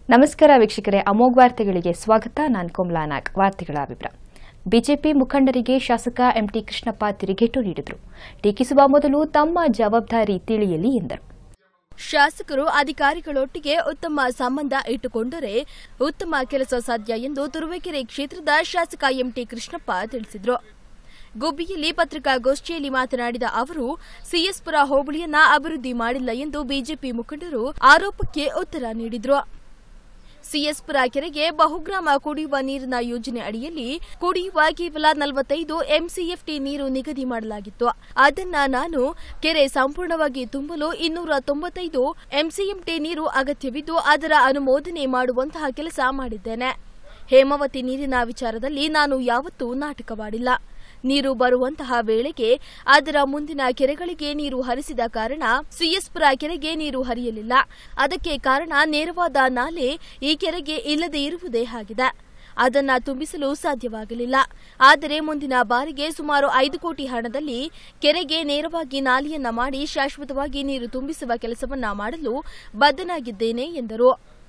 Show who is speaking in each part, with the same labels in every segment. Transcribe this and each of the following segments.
Speaker 1: ನಮಸ್ಕಾರ ವೀಕ್ಷಕರೇ ಅಮೋಘ್ ವಾರ್ತೆಗಳಿಗೆ ಸ್ವಾಗತ ನಾನು ಕೋಮಲಾ ನಾಗ್ ವಾರ್ತೆಗಳ ವಿವರ ಬಿಜೆಪಿ ಮುಖಂಡರಿಗೆ ಶಾಸಕ ಎಂಟಿ ಕೃಷ್ಣಪ್ಪ ತಿರುಗೇಟು ನೀಡಿದರು ಟೀಕಿಸುವ ಮೊದಲು ತಮ್ಮ ಜವಾಬ್ದಾರಿ ತಿಳಿಯಲಿ ಎಂದರು
Speaker 2: ಶಾಸಕರು ಅಧಿಕಾರಿಗಳೊಟ್ಟಿಗೆ ಉತ್ತಮ ಸಂಬಂಧ ಇಟ್ಟುಕೊಂಡರೆ ಉತ್ತಮ ಕೆಲಸ ಸಾಧ್ಯ ಎಂದು ತುರುವೇಕೆರೆ ಕ್ಷೇತ್ರದ ಶಾಸಕ ಎಂಟಿ ಕೃಷ್ಣಪ್ಪ ತಿಳಿಸಿದರು ಗುಬ್ಬಿಯಲ್ಲಿ ಪತ್ರಿಕಾಗೋಷ್ಠಿಯಲ್ಲಿ ಮಾತನಾಡಿದ ಅವರು ಸಿಎಸ್ಪುರ ಹೋಬಳಿಯನ್ನ ಅಭಿವೃದ್ಧಿ ಮಾಡಿಲ್ಲ ಎಂದು ಬಿಜೆಪಿ ಮುಖಂಡರು ಆರೋಪಕ್ಕೆ ಉತ್ತರ ನೀಡಿದರು ಸಿಎಸ್ಪುರ ಕೆರೆಗೆ ಬಹುಗ್ರಾಮ ಕುಡಿಯುವ ನೀರಿನ ಯೋಜನೆ ಅಡಿಯಲ್ಲಿ ಕುಡಿಯುವ ಕೇವಲ ನಲವತ್ತೈದು ಎಂಸಿಎಫ್ಟಿ ನೀರು ನಿಗದಿ ಮಾಡಲಾಗಿತ್ತು ಅದನ್ನ ನಾನು ಕೆರೆ ಸಂಪೂರ್ಣವಾಗಿ ತುಂಬಲು ಇನ್ನೂರ ತೊಂಬತ್ತೈದು ಎಂಸಿಎಂಟಿ ನೀರು ಅಗತ್ಯವಿದ್ದು ಅದರ ಅನುಮೋದನೆ ಮಾಡುವಂತಹ ಕೆಲಸ ಮಾಡಿದ್ದೇನೆ ಹೇಮಾವತಿ ನೀರಿನ ವಿಚಾರದಲ್ಲಿ ನಾನು ಯಾವತ್ತೂ ನಾಟಕವಾಡಿಲ್ಲ ನೀರು ಬರುವಂತಹ ವೇಳೆಗೆ ಅದರ ಮುಂದಿನ ಕೆರೆಗಳಿಗೆ ನೀರು ಹರಿಸಿದ ಕಾರಣ ಸಿಎಸ್ಪುರ ಕೆರೆಗೆ ನೀರು ಹರಿಯಲಿಲ್ಲ ಅದಕ್ಕೆ ಕಾರಣ ನೇರವಾದ ನಾಲೆ ಈ ಕೆರೆಗೆ ಇಲ್ಲದೆ ಇರುವುದೇ ಆಗಿದೆ ಅದನ್ನ ತುಂಬಿಸಲು ಸಾಧ್ಯವಾಗಲಿಲ್ಲ ಆದರೆ ಮುಂದಿನ ಬಾರಿಗೆ ಸುಮಾರು ಐದು ಕೋಟಿ ಹಣದಲ್ಲಿ ಕೆರೆಗೆ ನೇರವಾಗಿ ನಾಲೆಯನ್ನ ಮಾಡಿ ಶಾಶ್ವತವಾಗಿ ನೀರು ತುಂಬಿಸುವ ಕೆಲಸವನ್ನ ಮಾಡಲು ಬದ್ಧನಾಗಿದ್ದೇನೆ ಎಂದರು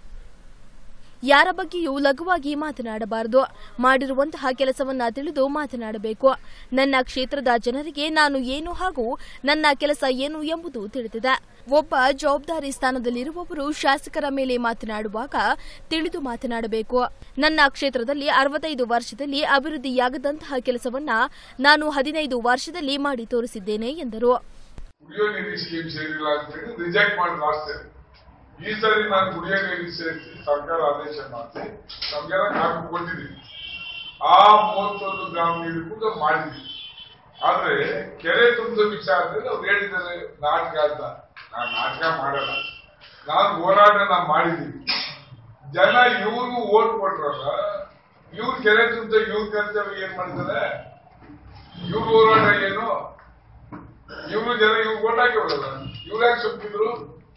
Speaker 2: ಯಾರ ಬಗ್ಗೆಯೂ ಲಘುವಾಗಿ ಮಾತನಾಡಬಾರದು ಮಾಡಿರುವಂತಹ ಕೆಲಸವನ್ನ ತಿಳಿದು ಮಾತನಾಡಬೇಕು ನನ್ನ ಕ್ಷೇತ್ರದ ಜನರಿಗೆ ನಾನು ಏನು ಹಾಗೂ ನನ್ನ ಕೆಲಸ ಏನು ಎಂಬುದು ತಿಳಿದಿದೆ ಒಬ್ಬ ಜವಾಬ್ದಾರಿ ಸ್ಥಾನದಲ್ಲಿರುವವರು ಶಾಸಕರ ಮೇಲೆ ಮಾತನಾಡುವಾಗ ತಿಳಿದು ಮಾತನಾಡಬೇಕು ನನ್ನ ಕ್ಷೇತ್ರದಲ್ಲಿ ಅರವತ್ತೈದು ವರ್ಷದಲ್ಲಿ ಅಭಿವೃದ್ಧಿಯಾಗದಂತಹ ಕೆಲಸವನ್ನ ನಾನು ಹದಿನೈದು ವರ್ಷದಲ್ಲಿ ಮಾಡಿ ತೋರಿಸಿದ್ದೇನೆ ಎಂದರು
Speaker 3: ಕುಡಿಯೋ ನೀರಿನ ಸ್ಕೀಮ್ ಸೇರಿಲ್ಲ ಅಂತ ಹೇಳಿ ರಿಜೆಕ್ಟ್ ಮಾಡಿ ಲಾಸ್ಟ್ ಟೈಮ್ ಈ ಸರಿ ನಾನು ಕುಡಿಯೋ ನೀರಿಗೆ ಸೇರಿಸಿ ಸರ್ಕಾರ ಆದೇಶ ಮಾಡಿ ನಮ್ಗೆಲ್ಲ ಕಾಪಿ ಕೊಟ್ಟಿದ್ದೀವಿ ಆ ಮೂವತ್ತೊಂದು ಗ್ರಾಮ ನೀರು ಕೂಡ ಮಾಡಿದ್ವಿ ಆದ್ರೆ ಕೆರೆ ತುಂಬಿದ ವಿಚಾರದಲ್ಲಿ ಅವ್ರು ಹೇಳಿದ್ದಾರೆ ನಾಟಕ ಅಂತ ನಾನು ನಾಟಕ ಮಾಡಲ್ಲ ನಾನು ಹೋರಾಟ ನಾವು ಮಾಡಿದ್ದೀವಿ ಜನ ಇವ್ರಿಗೂ ಓಟ್ ಕೊಟ್ರಲ್ಲ ಇವ್ರು ಕೆರೆ ತುಂಬಿದ ಇವ್ರ ಕರ್ತವ್ಯ ಏನ್ ಮಾಡ್ತಾರೆ ಇವ್ರ ಹೋರಾಟ ಏನು ಇವರು ಜನ ಇವ್ರು ಓಟ್ ಹಾಕಿವ್ರಲ್ಲ ಇವ್ರು ಯಾಕೆ ಸುತ್ತಿದ್ರು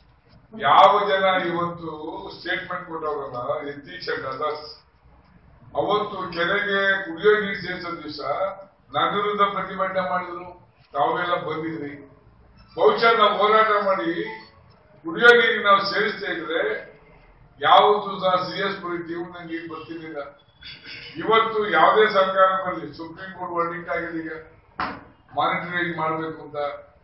Speaker 3: ಯಾವ ಜನ ಇವತ್ತು ಸ್ಟೇಟ್ಮೆಂಟ್ ಕೊಟ್ಟವ್ರಲ್ಲ ಯತೀಶ್ ಅಂಡ್ ಅದರ್ಸ್ ಅವತ್ತು ಕೆರೆಗೆ ಕುಡಿಯೋ ನೀರು ಸೇರಿಸೋ ದಿವಸ ನನ್ನ ವಿರುದ್ಧ ಪ್ರತಿಭಟನೆ ಮಾಡಿದ್ರು ತಾವೆಲ್ಲ ಬಂದಿದ್ರಿ ಬಹುಶಃ ನಾವು ಹೋರಾಟ ಮಾಡಿ ಕುಡಿಯೋ ನೀರಿಗೆ ನಾವು ಸೇರಿಸ್ತಾ ಇದ್ರೆ ಯಾವತ್ತು ಸಹ ಸಿ ಎಸ್ ಪುರಿ ತೀವ್ರ ನೀರು ಬರ್ತಿರ್ಲಿಲ್ಲ ಇವತ್ತು ಯಾವುದೇ ಸರ್ಕಾರ ಬರಲಿ ಸುಪ್ರೀಂ ಕೋರ್ಟ್ ವರ್ಡಿಂಗ್ ಆಗಿದೆ ಈಗ ಮಾನಿಟರಿಂಗ್ ಮಾಡಬೇಕು ಅಂತ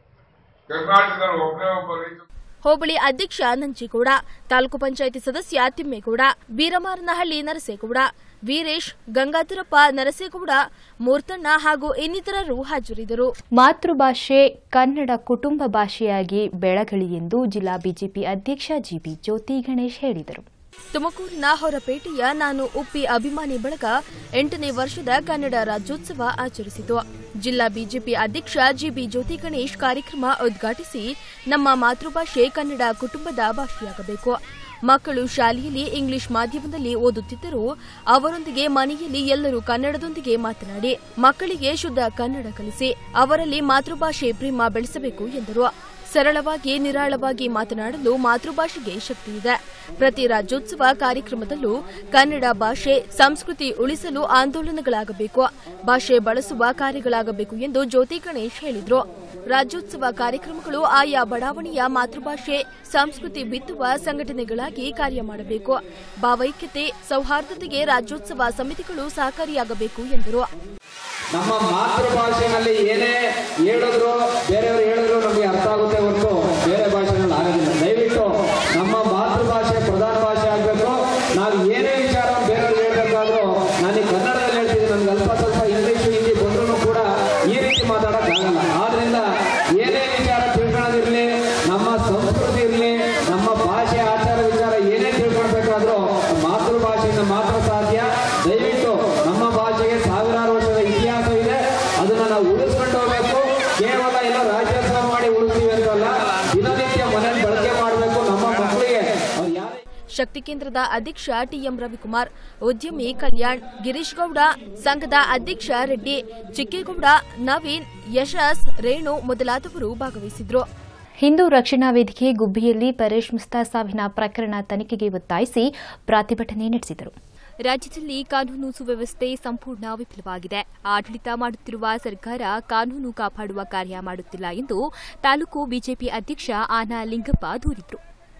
Speaker 3: ಕರ್ನಾಟಕದಲ್ಲಿ ಒಬ್ಬನೇ ಒಬ್ಬ ರೈತ
Speaker 2: ಹೋಬಳಿ ಅಧ್ಯಕ್ಷ ನಂಜೇಗೌಡ ತಾಲೂಕು ಪಂಚಾಯಿತಿ ಸದಸ್ಯ ತಿಮ್ಮೇಗೌಡ ಬೀರಮಾರನಹಳ್ಳಿ ನರಸೇಗೌಡ ವೀರೇಶ್ ಗಂಗಾಧರಪ್ಪ ನರಸೇಗೌಡ ಮೂರ್ತಣ್ಣ ಹಾಗೂ ಇನ್ನಿತರರು ಹಾಜರಿದ್ದರು
Speaker 1: ಮಾತೃಭಾಷೆ ಕನ್ನಡ ಕುಟುಂಬ ಭಾಷೆಯಾಗಿ ಬೆಳಗಲಿ ಎಂದು ಜಿಲ್ಲಾ ಬಿಜೆಪಿ ಅಧ್ಯಕ್ಷ ಜಿಬಿ ಜ್ಯೋತಿ ಗಣೇಶ್ ಹೇಳಿದರು
Speaker 2: ತುಮಕೂರಿನ ಹೊರಪೇಟೆಯ ನಾನು ಉಪ್ಪಿ ಅಭಿಮಾನಿ ಬಳಗ ಎಂಟನೇ ವರ್ಷದ ಕನ್ನಡ ರಾಜ್ಯೋತ್ಸವ ಆಚರಿಸಿತು ಜಿಲ್ಲಾ ಬಿಜೆಪಿ ಅಧ್ಯಕ್ಷ ಜಿಬಿ ಜ್ಯೋತಿ ಗಣೇಶ್ ಕಾರ್ಯಕ್ರಮ ಉದ್ಘಾಟಿಸಿ ನಮ್ಮ ಮಾತೃಭಾಷೆ ಕನ್ನಡ ಕುಟುಂಬದ ಭಾಷೆಯಾಗಬೇಕು ಮಕ್ಕಳು ಶಾಲೆಯಲ್ಲಿ ಇಂಗ್ಲಿಷ್ ಮಾಧ್ಯಮದಲ್ಲಿ ಓದುತ್ತಿದ್ದರೂ ಅವರೊಂದಿಗೆ ಮನೆಯಲ್ಲಿ ಎಲ್ಲರೂ ಕನ್ನಡದೊಂದಿಗೆ ಮಾತನಾಡಿ ಮಕ್ಕಳಿಗೆ ಶುದ್ಧ ಕನ್ನಡ ಕಲಿಸಿ ಅವರಲ್ಲಿ ಮಾತೃಭಾಷೆ ಪ್ರೇಮ ಬೆಳೆಸಬೇಕು ಎಂದರು ಸರಳವಾಗಿ ನಿರಾಳವಾಗಿ ಮಾತನಾಡಲು ಮಾತೃಭಾಷೆಗೆ ಶಕ್ತಿ ಇದೆ ಪ್ರತಿ ರಾಜ್ಯೋತ್ಸವ ಕಾರ್ಯಕ್ರಮದಲ್ಲೂ ಕನ್ನಡ ಭಾಷೆ ಸಂಸ್ಕೃತಿ ಉಳಿಸಲು ಆಂದೋಲನಗಳಾಗಬೇಕು ಭಾಷೆ ಬಳಸುವ ಕಾರ್ಯಗಳಾಗಬೇಕು ಎಂದು ಜ್ಯೋತಿ ಗಣೇಶ್ ಹೇಳಿದರು ರಾಜ್ಯೋತ್ಸವ ಕಾರ್ಯಕ್ರಮಗಳು ಆಯಾ ಬಡಾವಣೆಯ ಮಾತೃಭಾಷೆ ಸಂಸ್ಕೃತಿ ಬಿತ್ತುವ ಸಂಘಟನೆಗಳಾಗಿ ಕಾರ್ಯ ಮಾಡಬೇಕು ಭಾವೈಕ್ಯತೆ ಸೌಹಾರ್ದತೆಗೆ ರಾಜ್ಯೋತ್ಸವ ಸಮಿತಿಗಳು ಸಹಕಾರಿಯಾಗಬೇಕು ಎಂದರು
Speaker 4: ನಮ್ಮ ಮಾತೃಭಾಷೆನಲ್ಲಿ ಏನೇ ಹೇಳಿದ್ರು ಬೇರೆಯವರು ಹೇಳಿದ್ರು ನಮಗೆ ಅರ್ಥ ಆಗುತ್ತೆ ಹೊರತು ಬೇರೆ ಭಾಷೆನಲ್ಲಿ ಆಗೋದಿಲ್ಲ ದಯವಿಟ್ಟು ನಮ್ಮ ಮಾತೃಭಾಷೆ ಪ್ರಧಾನ ಭಾಷೆ ಆಗಬೇಕು ನಾವು ಏನೇ ವಿಚಾರ ಬೇರೆಯವ್ರು ಹೇಳ್ಬೇಕಾದ್ರೂ ನಾನು ಈ ಕನ್ನಡದಲ್ಲಿ ಹೇಳ್ತೀನಿ ನನಗೆ ಅಲ್ಪ ಸ್ವಲ್ಪ ಇಂಗ್ಲೀಷು ಹಿಂದಿ ಬಂದ್ರೂ ಕೂಡ ಈ ರೀತಿ ಮಾತಾಡೋಕ್ಕಾಗಲ್ಲ ಆದ್ರಿಂದ ಏನೇ ವಿಚಾರ ತಿಳ್ಕೊಳ್ಳೋದಿರಲಿ ನಮ್ಮ ಸಂಸ್ಕೃತಿ ಇರಲಿ ನಮ್ಮ ಭಾಷೆ ಆಚಾರ ವಿಚಾರ ಏನೇ ತಿಳ್ಕೊಳ್ಬೇಕಾದ್ರೂ ಮಾತೃಭಾಷೆಯಿಂದ ಮಾತ್ರ ಸಾಧ್ಯ ದಯವಿಟ್ಟು ನಮ್ಮ ಭಾಷೆಗೆ ಸಾವಿರಾರು ವರ್ಷದ ಇತಿಹಾಸ ಇದೆ ಅದನ್ನ ನಾವು ಉಳಿಸ್ಕೊಂಡು ಹೋಗ್ಬೇಕು ಕೇವಲ ಎಲ್ಲ ರಾಜ್ಯೋತ್ಸವ ಮಾಡಿ ಉಳಿಸ್ತೀವಿ ಅಂತಲ್ಲ ದಿನನಿತ್ಯ ಮನೇಲಿ ಬಳಕೆ ಮಾಡಬೇಕು ನಮ್ಮ ಮಕ್ಕಳಿಗೆ ಅವ್ರು ಯಾರೇ
Speaker 2: ಶಕ್ತಿ ಕೇಂದ್ರದ ಅಧ್ಯಕ್ಷ ಟಿಎಂ ರವಿಕುಮಾರ್ ಉದ್ಯಮಿ ಕಲ್ಯಾಣ್ ಗಿರೀಶ್ ಗೌಡ ಸಂಘದ ಅಧ್ಯಕ್ಷ ರೆಡ್ಡಿ ಚಿಕ್ಕೇಗೌಡ ನವೀನ್ ಯಶಸ್ ರೇಣು ಮೊದಲಾದವರು ಭಾಗವಹಿಸಿದ್ರು
Speaker 1: ಹಿಂದೂ ರಕ್ಷಣಾ ವೇದಿಕೆ ಗುಬ್ಬಿಯಲ್ಲಿ ಪರೇಶ್ ಮುಸ್ತಾ ಸಾವಿನ ಪ್ರಕರಣ ತನಿಖೆಗೆ ಒತ್ತಾಯಿಸಿ ಪ್ರತಿಭಟನೆ ನಡೆಸಿದರು ರಾಜ್ಯದಲ್ಲಿ ಕಾನೂನು ಸುವ್ಯವಸ್ಥೆ ಸಂಪೂರ್ಣ ವಿಫಲವಾಗಿದೆ ಆಡಳಿತ ಮಾಡುತ್ತಿರುವ ಸರ್ಕಾರ ಕಾನೂನು ಕಾಪಾಡುವ ಕಾರ್ಯ ಮಾಡುತ್ತಿಲ್ಲ ಎಂದು ತಾಲೂಕು ಬಿಜೆಪಿ ಅಧ್ಯಕ್ಷ ಆನಾ ಲಿಂಗಪ್ಪ ದೂರಿದರು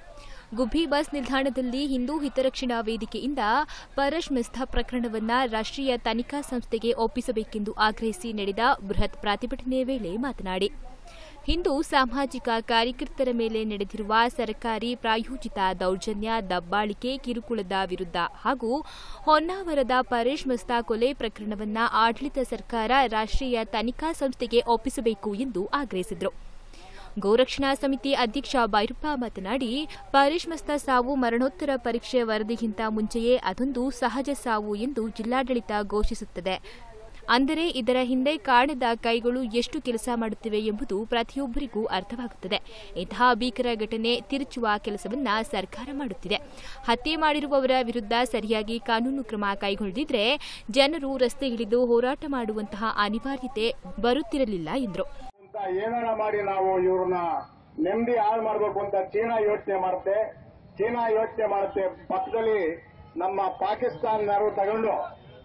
Speaker 1: ಗುಬ್ಬಿ ಬಸ್ ನಿಲ್ದಾಣದಲ್ಲಿ ಹಿಂದೂ ಹಿತರಕ್ಷಣಾ ವೇದಿಕೆಯಿಂದ ಪರಶ್ ಮಿಸ್ತಾ ಪ್ರಕರಣವನ್ನ ರಾಷ್ಟ್ರೀಯ ತನಿಖಾ ಸಂಸ್ಥೆಗೆ ಒಪ್ಪಿಸಬೇಕೆಂದು ಆಗ್ರಹಿಸಿ ನಡೆದ ಬೃಹತ್ ಪ್ರತಿಭಟನೆ ವೇಳೆ ಮಾತನಾಡಿ ಹಿಂದೂ ಸಾಮಾಜಿಕ ಕಾರ್ಯಕರ್ತರ ಮೇಲೆ ನಡೆದಿರುವ ಸರ್ಕಾರಿ ಪ್ರಾಯೋಜಿತ ದೌರ್ಜನ್ಯ ದಬ್ಬಾಳಿಕೆ ಕಿರುಕುಳದ ವಿರುದ್ಧ ಹಾಗೂ ಹೊನ್ನಾವರದ ಪರೇಶ್ ಮಸ್ತಾ ಕೊಲೆ ಪ್ರಕರಣವನ್ನ ಆಡಳಿತ ಸರ್ಕಾರ ರಾಷ್ಟ್ರೀಯ ತನಿಖಾ ಸಂಸ್ಥೆಗೆ ಒಪ್ಪಿಸಬೇಕು ಎಂದು ಆಗ್ರಹಿಸಿದರು ಗೋರಕ್ಷಣಾ ಸಮಿತಿ ಅಧ್ಯಕ್ಷ ಬೈರಪ್ಪ ಮಾತನಾಡಿ ಪರೇಶ್ ಮಸ್ತಾ ಸಾವು ಮರಣೋತ್ತರ ಪರೀಕ್ಷೆ ವರದಿಗಿಂತ ಮುಂಚೆಯೇ ಅದೊಂದು ಸಹಜ ಸಾವು ಎಂದು ಜಿಲ್ಲಾಡಳಿತ ಘೋಷಿಸುತ್ತದೆ ಅಂದರೆ ಇದರ ಹಿಂದೆ ಕಾಣದ ಕೈಗಳು ಎಷ್ಟು ಕೆಲಸ ಮಾಡುತ್ತಿವೆ ಎಂಬುದು ಪ್ರತಿಯೊಬ್ಬರಿಗೂ ಅರ್ಥವಾಗುತ್ತದೆ ಇಂತಹ ಭೀಕರ ಘಟನೆ ತಿರುಚುವ ಕೆಲಸವನ್ನ ಸರ್ಕಾರ ಮಾಡುತ್ತಿದೆ ಹತ್ಯೆ ಮಾಡಿರುವವರ ವಿರುದ್ಧ ಸರಿಯಾಗಿ ಕಾನೂನು ಕ್ರಮ ಕೈಗೊಳ್ಳದಿದ್ರೆ ಜನರು ರಸ್ತೆಗಿಳಿದು ಹೋರಾಟ ಮಾಡುವಂತಹ ಅನಿವಾರ್ಯತೆ ಬರುತ್ತಿರಲಿಲ್ಲ ಎಂದರು
Speaker 5: ಅಂತ ಏನಾರ ಮಾಡಿ ನಾವು ಇವ್ರನ್ನ ನೆಮ್ಮದಿ ಹಾಳು ಮಾಡಬೇಕು ಅಂತ ಚೀನಾ ಯೋಚನೆ ಮಾಡುತ್ತೆ ಚೀನಾ ಯೋಚನೆ ಮಾಡುತ್ತೆ ಪಕ್ಕದಲ್ಲಿ ನಮ್ಮ ಪಾಕಿಸ್ತಾನದವರು ತಗೊಂಡು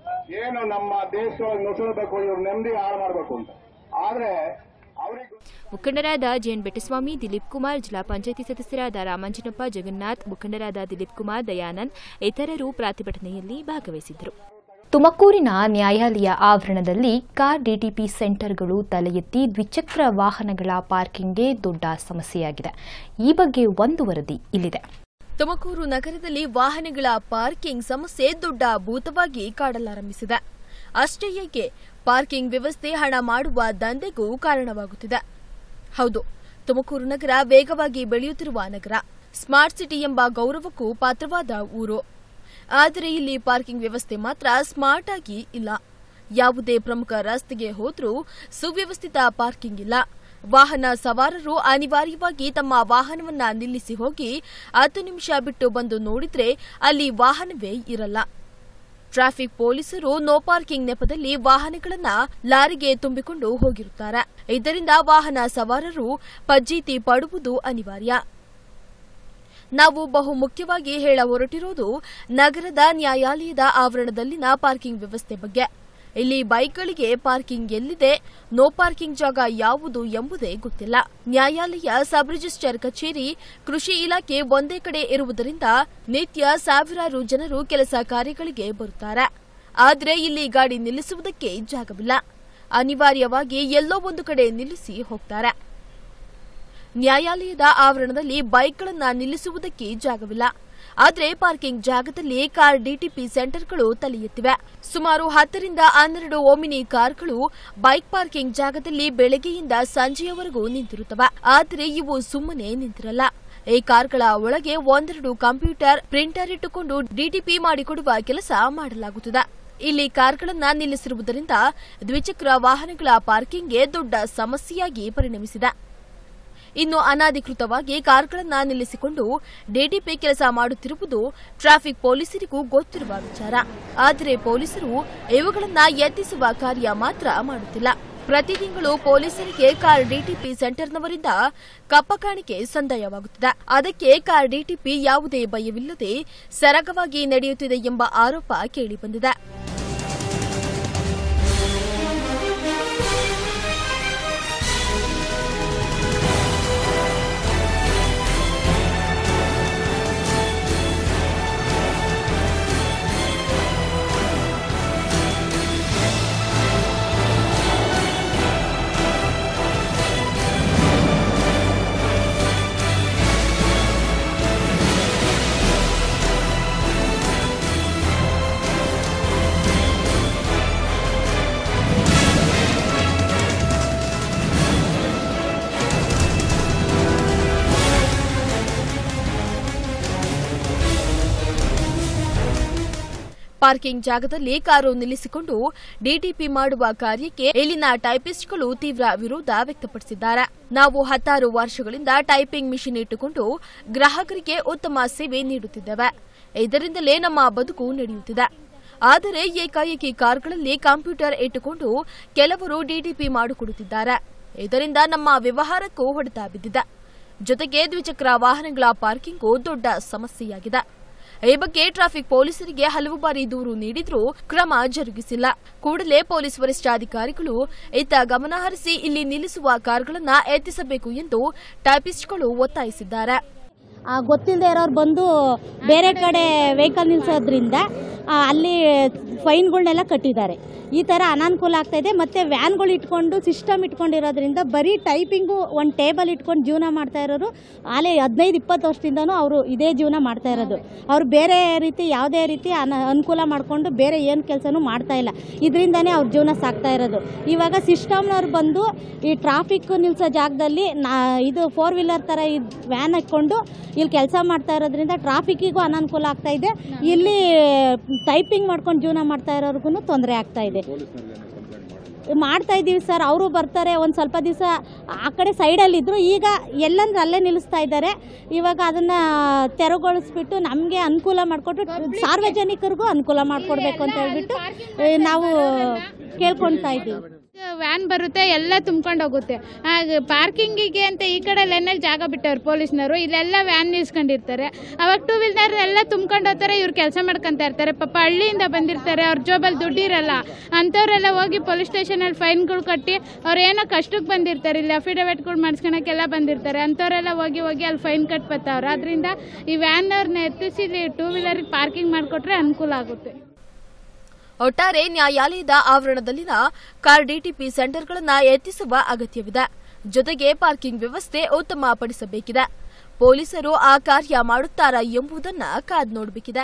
Speaker 5: ಏನು ನಮ್ಮ ದೇಶದೊಳಗೆ ನುಸುಳಬೇಕು ಇವ್ರ ನೆಮ್ಮದಿ ಹಾಳು ಮಾಡಬೇಕು ಅಂತ ಆದ್ರೆ ಅವ್ರಿಗೆ
Speaker 1: ಮುಖಂಡರಾದ ಜೆಎನ್ ಬೆಟ್ಟಸ್ವಾಮಿ ದಿಲೀಪ್ ಕುಮಾರ್ ಜಿಲ್ಲಾ ಪಂಚಾಯಿತಿ ಸದಸ್ಯರಾದ ರಾಮಾಂಜನಪ್ಪ ಜಗನ್ನಾಥ್ ಮುಖಂಡರಾದ ದಿಲೀಪ್ ಕುಮಾರ್ ದಯಾನಂದ್ ಇತರರು ಪ್ರತಿಭಟನೆಯಲ್ಲಿ ಭಾಗವಹಿಸಿದ್ದರು ತುಮಕೂರಿನ ನ್ಯಾಯಾಲಯ ಆವರಣದಲ್ಲಿ ಕಾರ್ ಡಿಟಿಪಿ ಸೆಂಟರ್ಗಳು ತಲೆ ಎತ್ತಿ ದ್ವಿಚಕ್ರ ವಾಹನಗಳ ಪಾರ್ಕಿಂಗ್ಗೆ ದೊಡ್ಡ ಸಮಸ್ಯೆಯಾಗಿದೆ ಈ ಬಗ್ಗೆ ಒಂದು ವರದಿ ಇಲ್ಲಿದೆ
Speaker 2: ತುಮಕೂರು ನಗರದಲ್ಲಿ ವಾಹನಗಳ ಪಾರ್ಕಿಂಗ್ ಸಮಸ್ಯೆ ದೊಡ್ಡ ಭೂತವಾಗಿ ಕಾಡಲಾರಂಭಿಸಿದೆ ಅಷ್ಟೇ ಏಕೆ ಪಾರ್ಕಿಂಗ್ ವ್ಯವಸ್ಥೆ ಹಣ ಮಾಡುವ ದಂಧೆಗೂ ಕಾರಣವಾಗುತ್ತಿದೆ ಹೌದು ತುಮಕೂರು ನಗರ ವೇಗವಾಗಿ ಬೆಳೆಯುತ್ತಿರುವ ನಗರ ಸ್ಮಾರ್ಟ್ ಸಿಟಿ ಎಂಬ ಗೌರವಕ್ಕೂ ಪಾತ್ರವಾದ ಊರು ಆದರೆ ಇಲ್ಲಿ ಪಾರ್ಕಿಂಗ್ ವ್ಯವಸ್ಥೆ ಮಾತ್ರ ಸ್ಮಾರ್ಟ್ ಆಗಿ ಇಲ್ಲ ಯಾವುದೇ ಪ್ರಮುಖ ರಸ್ತೆಗೆ ಹೋದ್ರೂ ಸುವ್ಯವಸ್ಥಿತ ಪಾರ್ಕಿಂಗ್ ಇಲ್ಲ ವಾಹನ ಸವಾರರು ಅನಿವಾರ್ಯವಾಗಿ ತಮ್ಮ ವಾಹನವನ್ನ ನಿಲ್ಲಿಸಿ ಹೋಗಿ ಹತ್ತು ನಿಮಿಷ ಬಿಟ್ಟು ಬಂದು ನೋಡಿದ್ರೆ ಅಲ್ಲಿ ವಾಹನವೇ ಇರಲ್ಲ ಟ್ರಾಫಿಕ್ ಪೊಲೀಸರು ನೋ ಪಾರ್ಕಿಂಗ್ ನೆಪದಲ್ಲಿ ವಾಹನಗಳನ್ನ ಲಾರಿಗೆ ತುಂಬಿಕೊಂಡು ಹೋಗಿರುತ್ತಾರೆ ಇದರಿಂದ ವಾಹನ ಸವಾರರು ಪಜ್ಜೀತಿ ಪಡುವುದು ಅನಿವಾರ್ಯ ನಾವು ಬಹು ಮುಖ್ಯವಾಗಿ ಹೇಳ ಹೊರಟಿರೋದು ನಗರದ ನ್ಯಾಯಾಲಯದ ಆವರಣದಲ್ಲಿನ ಪಾರ್ಕಿಂಗ್ ವ್ಯವಸ್ಥೆ ಬಗ್ಗೆ ಇಲ್ಲಿ ಬೈಕ್ಗಳಿಗೆ ಪಾರ್ಕಿಂಗ್ ಎಲ್ಲಿದೆ ನೋ ಪಾರ್ಕಿಂಗ್ ಜಾಗ ಯಾವುದು ಎಂಬುದೇ ಗೊತ್ತಿಲ್ಲ ನ್ಯಾಯಾಲಯ ಸಬ್ ರಿಜಿಸ್ಟರ್ ಕಚೇರಿ ಕೃಷಿ ಇಲಾಖೆ ಒಂದೇ ಕಡೆ ಇರುವುದರಿಂದ ನಿತ್ಯ ಸಾವಿರಾರು ಜನರು ಕೆಲಸ ಕಾರ್ಯಗಳಿಗೆ ಬರುತ್ತಾರೆ ಆದರೆ ಇಲ್ಲಿ ಗಾಡಿ ನಿಲ್ಲಿಸುವುದಕ್ಕೆ ಜಾಗವಿಲ್ಲ ಅನಿವಾರ್ಯವಾಗಿ ಎಲ್ಲೋ ಒಂದು ಕಡೆ ನಿಲ್ಲಿಸಿ ಹೋಗ್ತಾರೆ ನ್ಯಾಯಾಲಯದ ಆವರಣದಲ್ಲಿ ಬೈಕ್ಗಳನ್ನ ನಿಲ್ಲಿಸುವುದಕ್ಕೆ ಜಾಗವಿಲ್ಲ ಆದರೆ ಪಾರ್ಕಿಂಗ್ ಜಾಗದಲ್ಲಿ ಕಾರ್ ಡಿಟಿಪಿ ಸೆಂಟರ್ಗಳು ತಲೆ ಎತ್ತಿವೆ ಸುಮಾರು ಹತ್ತರಿಂದ ಹನ್ನೆರಡು ಓಮಿನಿ ಕಾರ್ಗಳು ಬೈಕ್ ಪಾರ್ಕಿಂಗ್ ಜಾಗದಲ್ಲಿ ಬೆಳಗ್ಗೆಯಿಂದ ಸಂಜೆಯವರೆಗೂ ನಿಂತಿರುತ್ತವೆ ಆದರೆ ಇವು ಸುಮ್ಮನೆ ನಿಂತಿರಲ್ಲ ಈ ಕಾರ್ಗಳ ಒಳಗೆ ಒಂದೆರಡು ಕಂಪ್ಯೂಟರ್ ಪ್ರಿಂಟರ್ ಇಟ್ಟುಕೊಂಡು ಡಿಟಿಪಿ ಮಾಡಿಕೊಡುವ ಕೆಲಸ ಮಾಡಲಾಗುತ್ತದೆ ಇಲ್ಲಿ ಕಾರ್ಗಳನ್ನ ನಿಲ್ಲಿಸಿರುವುದರಿಂದ ದ್ವಿಚಕ್ರ ವಾಹನಗಳ ಪಾರ್ಕಿಂಗ್ಗೆ ದೊಡ್ಡ ಸಮಸ್ಯೆಯಾಗಿ ಪರಿಣಮಿಸಿದೆ ಇನ್ನು ಅನಧಿಕೃತವಾಗಿ ಕಾರ್ಗಳನ್ನ ನಿಲ್ಲಿಸಿಕೊಂಡು ಡಿಟಿಪಿ ಕೆಲಸ ಮಾಡುತ್ತಿರುವುದು ಟ್ರಾಫಿಕ್ ಪೊಲೀಸರಿಗೂ ಗೊತ್ತಿರುವ ವಿಚಾರ ಆದರೆ ಪೊಲೀಸರು ಇವುಗಳನ್ನ ಎತ್ತಿಸುವ ಕಾರ್ಯ ಮಾತ್ರ ಮಾಡುತ್ತಿಲ್ಲ ಪ್ರತಿ ತಿಂಗಳು ಪೊಲೀಸರಿಗೆ ಕಾರ್ ಡಿಟಿಪಿ ಸೆಂಟರ್ನವರಿಂದ ಕಪ್ಪ ಕಾಣಿಕೆ ಸಂದಾಯವಾಗುತ್ತಿದೆ ಅದಕ್ಕೆ ಕಾರ್ ಡಿಟಿಪಿ ಯಾವುದೇ ಭಯವಿಲ್ಲದೆ ಸರಗವಾಗಿ ನಡೆಯುತ್ತಿದೆ ಎಂಬ ಆರೋಪ ಕೇಳಿಬಂದಿದೆ ಪಾರ್ಕಿಂಗ್ ಜಾಗದಲ್ಲಿ ಕಾರು ನಿಲ್ಲಿಸಿಕೊಂಡು ಡಿಟಿಪಿ ಮಾಡುವ ಕಾರ್ಯಕ್ಕೆ ಇಲ್ಲಿನ ಟೈಪಿಸ್ಟ್ಗಳು ತೀವ್ರ ವಿರೋಧ ವ್ಯಕ್ತಪಡಿಸಿದ್ದಾರೆ ನಾವು ಹತ್ತಾರು ವರ್ಷಗಳಿಂದ ಟೈಪಿಂಗ್ ಮಿಷಿನ್ ಇಟ್ಟುಕೊಂಡು ಗ್ರಾಹಕರಿಗೆ ಉತ್ತಮ ಸೇವೆ ನೀಡುತ್ತಿದ್ದೇವೆ ಇದರಿಂದಲೇ ನಮ್ಮ ಬದುಕು ನಡೆಯುತ್ತಿದೆ ಆದರೆ ಏಕಾಏಕಿ ಕಾರ್ಗಳಲ್ಲಿ ಕಂಪ್ಯೂಟರ್ ಇಟ್ಟುಕೊಂಡು ಕೆಲವರು ಡಿಟಿಪಿ ಮಾಡಿಕೊಡುತ್ತಿದ್ದಾರೆ ಇದರಿಂದ ನಮ್ಮ ವ್ಯವಹಾರಕ್ಕೂ ಹೊಡೆತ ಬಿದ್ದಿದೆ ಜೊತೆಗೆ ದ್ವಿಚಕ್ರ ವಾಹನಗಳ ಪಾರ್ಕಿಂಗು ದೊಡ್ಡ ಸಮಸ್ಯೆಯಾಗಿದೆ ಈ ಬಗ್ಗೆ ಟ್ರಾಫಿಕ್ ಪೊಲೀಸರಿಗೆ ಹಲವು ಬಾರಿ ದೂರು ನೀಡಿದ್ರೂ ಕ್ರಮ ಜರುಗಿಸಿಲ್ಲ ಕೂಡಲೇ ಪೊಲೀಸ್ ವರಿಷ್ಠಾಧಿಕಾರಿಗಳು ಇತ್ತ ಗಮನ ಹರಿಸಿ ಇಲ್ಲಿ ನಿಲ್ಲಿಸುವ ಕಾರ್ಗಳನ್ನ ಎತ್ತಿಸಬೇಕು ಎಂದು ಟೈಪಿಸ್ಟ್ಗಳು ಒತ್ತಾಯಿಸಿದ್ದಾರೆ
Speaker 6: ಗೊತ್ತಿಲ್ಲದೆ ಇರೋರು ಬಂದು ಬೇರೆ ಕಡೆ ವೆಹಿಕಲ್ ನಿಲ್ಸೋದ್ರಿಂದ ಆ, ಅಲ್ಲಿ ಫೈನ್ಗಳನ್ನೆಲ್ಲ ಕಟ್ಟಿದ್ದಾರೆ ಈ ಥರ ಅನಾನುಕೂಲ ಆಗ್ತಾ ಇದೆ ಮತ್ತು ವ್ಯಾನ್ಗಳು ಇಟ್ಕೊಂಡು ಸಿಸ್ಟಮ್ ಇಟ್ಕೊಂಡಿರೋದ್ರಿಂದ ಬರೀ ಟೈಪಿಂಗು ಒಂದು ಟೇಬಲ್ ಇಟ್ಕೊಂಡು ಜೀವನ ಮಾಡ್ತಾ ಇರೋರು ಆಲೇ ಹದಿನೈದು ಇಪ್ಪತ್ತು ವರ್ಷದಿಂದನೂ ಅವರು ಇದೇ ಜೀವನ ಮಾಡ್ತಾ ಇರೋದು ಅವ್ರು ಬೇರೆ ರೀತಿ ಯಾವುದೇ ರೀತಿ ಅನ ಅನುಕೂಲ ಮಾಡಿಕೊಂಡು ಬೇರೆ ಏನು ಕೆಲಸನೂ ಮಾಡ್ತಾ ಇಲ್ಲ ಇದರಿಂದನೇ ಅವ್ರ ಜೀವನ ಸಾಕ್ತಾ ಇರೋದು ಇವಾಗ ಸಿಸ್ಟಮ್ನವ್ರು ಬಂದು ಈ ಟ್ರಾಫಿಕ್ ನಿಲ್ಲಿಸೋ ಜಾಗದಲ್ಲಿ ನಾ ಇದು ಫೋರ್ ವೀಲರ್ ಥರ ಇದು ವ್ಯಾನ್ ಹಾಕ್ಕೊಂಡು ಇಲ್ಲಿ ಕೆಲಸ ಮಾಡ್ತಾ ಇರೋದ್ರಿಂದ ಟ್ರಾಫಿಕ್ಕಿಗೂ ಅನಾನುಕೂಲ ಆಗ್ತಾ ಇದೆ ಇಲ್ಲಿ ಟೈಪಿಂಗ್ ಮಾಡ್ಕೊಂಡು ಜೀವನ ಮಾಡ್ತಾ ಇರೋರ್ಗು ತೊಂದರೆ ಆಗ್ತಾ ಇದೆ ಮಾಡ್ತಾ ಇದ್ದೀವಿ ಸರ್ ಅವರು ಬರ್ತಾರೆ ಒಂದು ಸ್ವಲ್ಪ ದಿವಸ ಆ ಕಡೆ ಸೈಡಲ್ಲಿದ್ದರು ಈಗ ಎಲ್ಲಂದ್ರೆ ಅಲ್ಲೇ ನಿಲ್ಲಿಸ್ತಾ ಇದ್ದಾರೆ ಇವಾಗ ಅದನ್ನು ತೆರವುಗೊಳಿಸ್ಬಿಟ್ಟು ನಮಗೆ ಅನುಕೂಲ ಮಾಡಿಕೊಟ್ಟು ಸಾರ್ವಜನಿಕರಿಗೂ ಅನುಕೂಲ ಮಾಡಿಕೊಡ್ಬೇಕು ಅಂತ ಹೇಳ್ಬಿಟ್ಟು ಏ, ನಾವು ಕೇಳ್ಕೊಳ್ತಾ ಇದ್ದೀವಿ
Speaker 7: ವ್ಯಾನ್ ಬರುತ್ತೆ ಎಲ್ಲ ತುಂಬ್ಕೊಂಡು ಹೋಗುತ್ತೆ ಪಾರ್ಕಿಂಗಿಗೆ ಅಂತ ಈ ಕಡೆ ಲೈನಲ್ಲಿ ಜಾಗ ಬಿಟ್ಟವ್ರು ಪೊಲೀಸ್ನವರು ಇಲ್ಲೆಲ್ಲ ವ್ಯಾನ್ ನಿಲ್ಸ್ಕೊಂಡಿರ್ತಾರೆ ಅವಾಗ ಟೂ ವೀಲರ್ ಎಲ್ಲ ತುಂಬ್ಕೊಂಡು ಹೋಗ್ತಾರೆ ಇವ್ರು ಕೆಲಸ ಮಾಡ್ಕೊಂತ ಇರ್ತಾರೆ ಪಾಪ ಹಳ್ಳಿಯಿಂದ ಬಂದಿರ್ತಾರೆ ಅವ್ರ ಜೋಬಲ್ಲಿ ದುಡ್ಡಿರಲ್ಲ ಅಂಥವ್ರೆಲ್ಲ ಹೋಗಿ ಪೊಲೀಸ್ ಸ್ಟೇಷನಲ್ಲಿ ಫೈನ್ಗಳು ಕಟ್ಟಿ ಅವ್ರು ಏನೋ ಕಷ್ಟಕ್ಕೆ ಬಂದಿರ್ತಾರೆ ಇಲ್ಲಿ ಅಫಿಡವಿಟ್ಗಳು ಮಾಡಿಸ್ಕೊಳಕ್ಕೆಲ್ಲ ಬಂದಿರ್ತಾರೆ ಅಂಥವ್ರೆಲ್ಲ ಹೋಗಿ ಹೋಗಿ ಅಲ್ಲಿ ಫೈನ್ ಕಟ್ಬತ್ತವ್ರು ಅದರಿಂದ ಈ ವ್ಯಾನ್ ಅವ್ರನ್ನ ಎತ್ತಿಸಿ ಇಲ್ಲಿ ಟೂ ವೀಲರಿಗೆ ಪಾರ್ಕಿಂಗ್ ಮಾಡಿಕೊಟ್ರೆ ಅನುಕೂಲ ಆಗುತ್ತೆ
Speaker 2: ಒಟ್ಟಾರೆ ನ್ಯಾಯಾಲಯದ ಆವರಣದಲ್ಲಿನ ಕಾರ್ ಡಿಟಿಪಿ ಸೆಂಟರ್ಗಳನ್ನು ಎತ್ತಿಸುವ ಅಗತ್ಯವಿದೆ ಜೊತೆಗೆ ಪಾರ್ಕಿಂಗ್ ವ್ಯವಸ್ಥೆ ಉತ್ತಮಪಡಿಸಬೇಕಿದೆ ಪೊಲೀಸರು ಆ ಕಾರ್ಯ ಮಾಡುತ್ತಾರಾ ಎಂಬುದನ್ನ ಕಾದ್ ನೋಡಬೇಕಿದೆ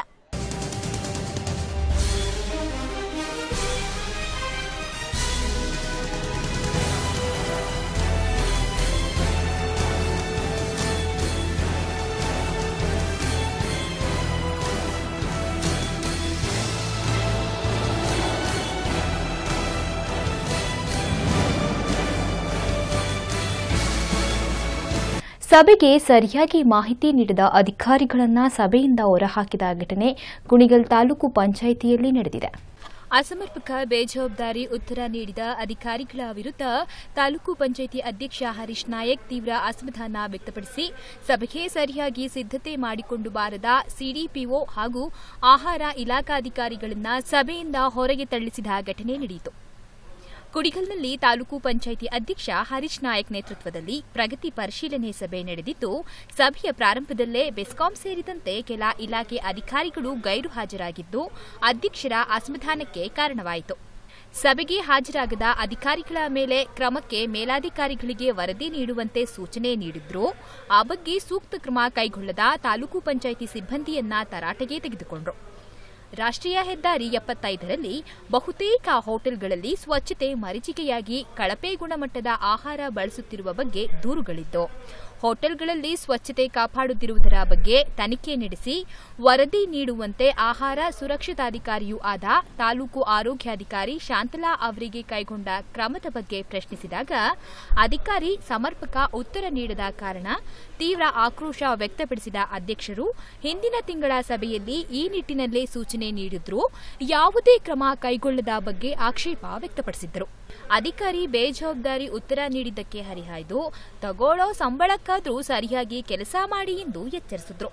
Speaker 1: ಸಭೆಗೆ ಸರಿಯಾಗಿ ಮಾಹಿತಿ ನೀಡದ ಅಧಿಕಾರಿಗಳನ್ನ ಸಭೆಯಿಂದ ಹೊರಹಾಕಿದ ಘಟನೆ ಕುಣಿಗಲ್ ತಾಲೂಕು ಪಂಚಾಯಿತಿಯಲ್ಲಿ ನಡೆದಿದೆ ಅಸಮರ್ಪಕ ಬೇಜವಾಬ್ದಾರಿ ಉತ್ತರ ನೀಡಿದ ಅಧಿಕಾರಿಗಳ ವಿರುದ್ಧ ತಾಲೂಕು ಪಂಚಾಯಿತಿ ಅಧ್ಯಕ್ಷ ಹರೀಶ್ ನಾಯಕ್ ತೀವ್ರ ಅಸಮಾಧಾನ ವ್ಯಕ್ತಪಡಿಸಿ ಸಭೆಗೆ ಸರಿಯಾಗಿ ಸಿದ್ದತೆ ಮಾಡಿಕೊಂಡು ಬಾರದ ಸಿಡಿಪಿಒ ಹಾಗೂ ಆಹಾರ ಇಲಾಖಾಧಿಕಾರಿಗಳನ್ನ ಸಭೆಯಿಂದ ಹೊರಗೆ ತಳ್ಳಿಸಿದ ಘಟನೆ ನಡೆಯಿತು ಕುಡಿಗಲ್ನಲ್ಲಿ ತಾಲೂಕು ಪಂಚಾಯಿತಿ ಅಧ್ಯಕ್ಷ ಹರೀಶ್ ನಾಯಕ್ ನೇತೃತ್ವದಲ್ಲಿ ಪ್ರಗತಿ ಪರಿಶೀಲನೆ ಸಭೆ ನಡೆದಿದ್ದು ಸಭೆಯ ಪ್ರಾರಂಭದಲ್ಲೇ ಬೆಸ್ಕಾಂ ಸೇರಿದಂತೆ ಕೆಲ ಇಲಾಖೆ ಅಧಿಕಾರಿಗಳು ಗೈರು ಹಾಜರಾಗಿದ್ದು ಅಧ್ಯಕ್ಷರ ಅಸಮಾಧಾನಕ್ಕೆ ಕಾರಣವಾಯಿತು ಸಭೆಗೆ ಹಾಜರಾಗದ ಅಧಿಕಾರಿಗಳ ಮೇಲೆ ಕ್ರಮಕ್ಕೆ ಮೇಲಾಧಿಕಾರಿಗಳಿಗೆ ವರದಿ ನೀಡುವಂತೆ ಸೂಚನೆ ನೀಡಿದ್ರು ಆ ಬಗ್ಗೆ ಸೂಕ್ತ ಕ್ರಮ ಕೈಗೊಳ್ಳದ ತಾಲೂಕು ಪಂಚಾಯಿತಿ ಸಿಬ್ಬಂದಿಯನ್ನ ತರಾಟೆಗೆ ತೆಗೆದುಕೊಂಡರು ರಾಷ್ಟ್ರೀಯ ಹೆದ್ದಾರಿ ಎಪ್ಪತ್ತೈದರಲ್ಲಿ ಬಹುತೇಕ ಹೋಟೆಲ್ಗಳಲ್ಲಿ ಸ್ವಚ್ಛತೆ ಮರೀಚಿಕೆಯಾಗಿ ಕಳಪೆ ಗುಣಮಟ್ಟದ ಆಹಾರ ಬಳಸುತ್ತಿರುವ ಬಗ್ಗೆ ದೂರುಗಳಿದ್ದು ಹೋಟೆಲ್ಗಳಲ್ಲಿ ಸ್ವಚ್ಛತೆ ಕಾಪಾಡುತ್ತಿರುವುದರ ಬಗ್ಗೆ ತನಿಖೆ ನಡೆಸಿ ವರದಿ ನೀಡುವಂತೆ ಆಹಾರ ಸುರಕ್ಷತಾಧಿಕಾರಿಯೂ ಆದ ತಾಲೂಕು ಆರೋಗ್ಯಾಧಿಕಾರಿ ಶಾಂತಲಾ ಅವರಿಗೆ ಕೈಗೊಂಡ ಕ್ರಮದ ಬಗ್ಗೆ ಪ್ರಶ್ನಿಸಿದಾಗ ಅಧಿಕಾರಿ ಸಮರ್ಪಕ ಉತ್ತರ ನೀಡದ ಕಾರಣ ತೀವ್ರ ಆಕ್ರೋಶ ವ್ಯಕ್ತಪಡಿಸಿದ ಅಧ್ಯಕ್ಷರು ಹಿಂದಿನ ತಿಂಗಳ ಸಭೆಯಲ್ಲಿ ಈ ನಿಟ್ಟಿನಲ್ಲೇ ಸೂಚನೆ ನೀಡಿದ್ರೂ ಯಾವುದೇ ಕ್ರಮ ಕೈಗೊಳ್ಳದ ಬಗ್ಗೆ ಆಕ್ಷೇಪ ವ್ಯಕ್ತಪಡಿಸಿದ್ದರು ಅಧಿಕಾರಿ ಬೇಜವಾಬ್ದಾರಿ ಉತ್ತರ ನೀಡಿದ್ದಕ್ಕೆ ಹರಿಹಾಯ್ದು ತಗೋಳೋ ಸಂಬಳಕ್ಕಾದ್ರೂ ಸರಿಯಾಗಿ ಕೆಲಸ ಮಾಡಿ ಎಂದು ಎಚ್ಚರಿಸಿದ್ರು